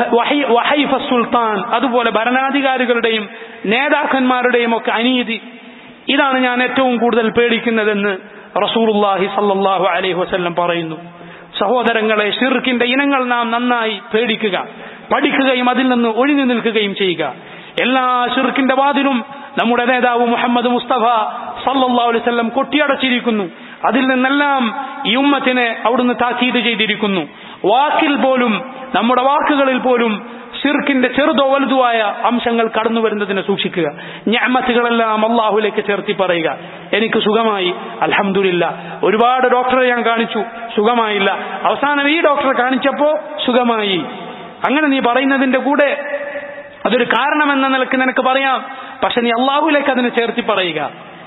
വഹൈഫ സുൽത്താൻ അതുപോലെ ഭരണാധികാരികളുടെയും നേതാക്കന്മാരുടെയും ഒക്കെ അനീതി ഇതാണ് ഞാൻ ഏറ്റവും കൂടുതൽ പേടിക്കുന്നതെന്ന് റസൂലുള്ളാഹി സല്ലല്ലാഹു അലൈഹി വസല്ലം പറയുന്നു സഹോദരങ്ങളെ ഷിർക്കിന്റെ ഇനങ്ങൾ നാം നന്നായി പേടിക്കുക പഠിക്കുകയും അതിൽ നിന്ന് ഒഴിഞ്ഞു നിൽക്കുകയും ചെയ്യുക എല്ലാ ഷിർക്കിന്റെ വാതിലും നമ്മുടെ നേതാവ് മുഹമ്മദ് മുസ്തഫ സല്ലല്ലാഹു അലൈഹി വസല്ലം കൊട്ടിയടച്ചിരിക്കുന്നു അതിൽ നിന്നെല്ലാം ഈ ഉമ്മത്തിനെ അവിടുന്ന് താക്കീത് ചെയ്തിരിക്കുന്നു വാക്കിൽ പോലും നമ്മുടെ വാക്കുകളിൽ പോലും ഷിർക്കിന്റെ ചെറുതോ വലുതുമായ അംശങ്ങൾ കടന്നു വരുന്നതിനെ സൂക്ഷിക്കുക ഞാമത്തുകളെല്ലാം അള്ളാഹുലേക്ക് ചേർത്തി പറയുക എനിക്ക് സുഖമായി അലഹമില്ല ഒരുപാട് ഡോക്ടറെ ഞാൻ കാണിച്ചു സുഖമായില്ല അവസാനം ഈ ഡോക്ടറെ കാണിച്ചപ്പോ സുഖമായി അങ്ങനെ നീ പറയുന്നതിന്റെ കൂടെ അതൊരു കാരണമെന്ന നിലക്ക് നിനക്ക് പറയാം പക്ഷെ നീ അള്ളാഹുലേക്ക് അതിനെ ചേർത്തി പറയുക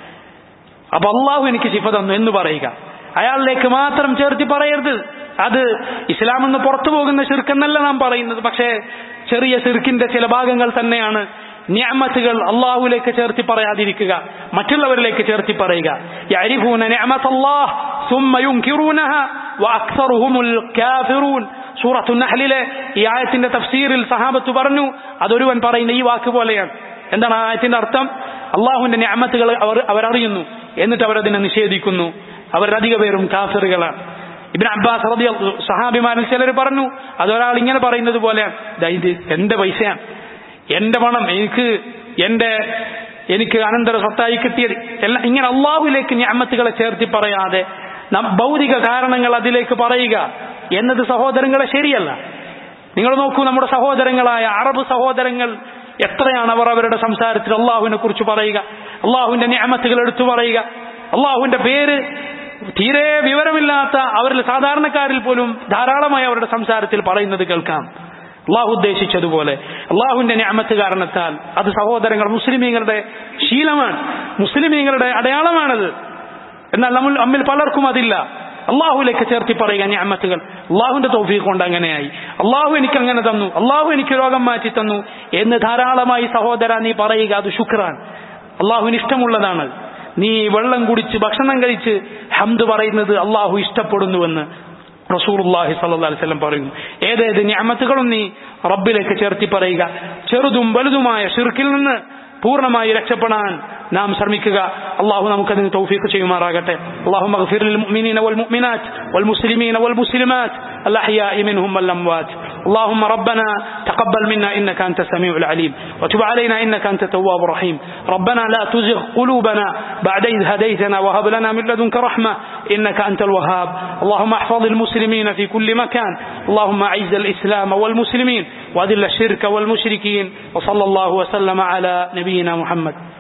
അപ്പൊ അള്ളാഹു എനിക്ക് ശിഫ തന്നു എന്ന് പറയുക അയാളിലേക്ക് മാത്രം ചേർത്തി പറയരുത് അത് ഇസ്ലാം എന്ന് പുറത്തു പോകുന്ന ശിർക്കെന്നല്ല നാം പറയുന്നത് പക്ഷേ ചെറിയ ശിർക്കിന്റെ ചില ഭാഗങ്ങൾ തന്നെയാണ് ഞാമത്തുകൾ അള്ളാഹുലേക്ക് ചേർത്തി പറയാതിരിക്കുക മറ്റുള്ളവരിലേക്ക് ചേർത്തി പറയുക യഅരിഫൂന നിഅമത്തല്ലാഹ് ثم ينكرونها واكثرهم الكافرون സൂറത്തു നഹ്ലിലെ ഈ ആയത്തിന്റെ തഫ്സീറിൽ സഹാബത്ത് പറഞ്ഞു അതൊരുവൻ പറയുന്ന ഈ വാക്ക് പോലെയാണ് എന്താണ് ആ ആയത്തിന്റെ അർത്ഥം അള്ളാഹുവിന്റെ ഞാമത്തുകൾ അവർ അവരറിയുന്നു എന്നിട്ട് അവരതിനെ നിഷേധിക്കുന്നു അവരധിക പേരും കാഫിറുകളാണ് ഇബിൻ അബ്ബാസ് റബി സഹാബിമാരിൽ ചിലർ പറഞ്ഞു അതൊരാൾ ഇങ്ങനെ പറയുന്നത് പോലെയാണ് ദാ ഇത് എന്റെ പൈസയാണ് എന്റെ പണം എനിക്ക് എന്റെ എനിക്ക് അനന്തര സ്വത്തായി കിട്ടിയത് എല്ലാം ഇങ്ങനെ അള്ളാഹുലേക്ക് ഞാമത്തുകളെ ചേർത്തി പറയാതെ നം- ഭൗതിക കാരണങ്ങൾ അതിലേക്ക് പറയുക എന്നത് സഹോദരങ്ങളെ ശരിയല്ല നിങ്ങൾ നോക്കൂ നമ്മുടെ സഹോദരങ്ങളായ അറബ് സഹോദരങ്ങൾ എത്രയാണ് അവർ അവരുടെ സംസാരത്തിൽ അള്ളാഹുവിനെ കുറിച്ച് പറയുക അള്ളാഹുവിന്റെ ഞാമത്തുകൾ എടുത്തു പറയുക അള്ളാഹുവിന്റെ പേര് തീരെ വിവരമില്ലാത്ത അവരിൽ സാധാരണക്കാരിൽ പോലും ധാരാളമായി അവരുടെ സംസാരത്തിൽ പറയുന്നത് കേൾക്കാം അള്ളാഹു ഉദ്ദേശിച്ചതുപോലെ അള്ളാഹുവിന്റെ ഞാമത്ത് കാരണത്താൽ അത് സഹോദരങ്ങൾ മുസ്ലിമീങ്ങളുടെ ശീലമാണ് മുസ്ലിമീങ്ങളുടെ അടയാളമാണത് എന്നാൽ നമ്മൾ നമ്മിൽ പലർക്കും അതില്ല അള്ളാഹുലേക്ക് ചേർത്തി പറയുക ഞാമത്തുകൾ അള്ളാഹുവിന്റെ തോഫീഖ് കൊണ്ട് അങ്ങനെയായി അള്ളാഹു എനിക്ക് അങ്ങനെ തന്നു അള്ളാഹു എനിക്ക് രോഗം മാറ്റി തന്നു എന്ന് ധാരാളമായി സഹോദര നീ പറയുക അത് ശുക്രാൻ അള്ളാഹുവിന് ഇഷ്ടമുള്ളതാണ് നീ വെള്ളം കുടിച്ച് ഭക്ഷണം കഴിച്ച് ഹംദ് പറയുന്നത് അള്ളാഹു ഇഷ്ടപ്പെടുന്നുവെന്ന് റസൂലുള്ളാഹി സ്വല്ലല്ലാഹി അലൈഹി വസല്ലം പറയുന്നു ഏതേത് ഞാമത്തുകളും നീ റബ്ബിലേക്ക് ചേർത്തി പറയുക ചെറുതും വലുതുമായ ഷിർക്കിൽ നിന്ന് പൂർണ്ണമായി രക്ഷപ്പെടാൻ നാം ശ്രമിക്കുക അള്ളാഹു നമുക്കതിന് തൗഫീഖ് ചെയ്യുമാറാകട്ടെ അള്ളാഹു مغفر للمؤمنين والمؤمنات والمسلمين والمسلمات الأحياء منهم والأموات اللهم ربنا تقبل منا إنك أنت السميع العليم وتب علينا إنك أنت التواب الرحيم ربنا لا تزغ قلوبنا بعد إذ هديتنا وهب لنا من لدنك رحمة إنك أنت الوهاب اللهم احفظ المسلمين في كل مكان اللهم أعز الإسلام والمسلمين وأذل الشرك والمشركين وصلى الله وسلم على نبينا محمد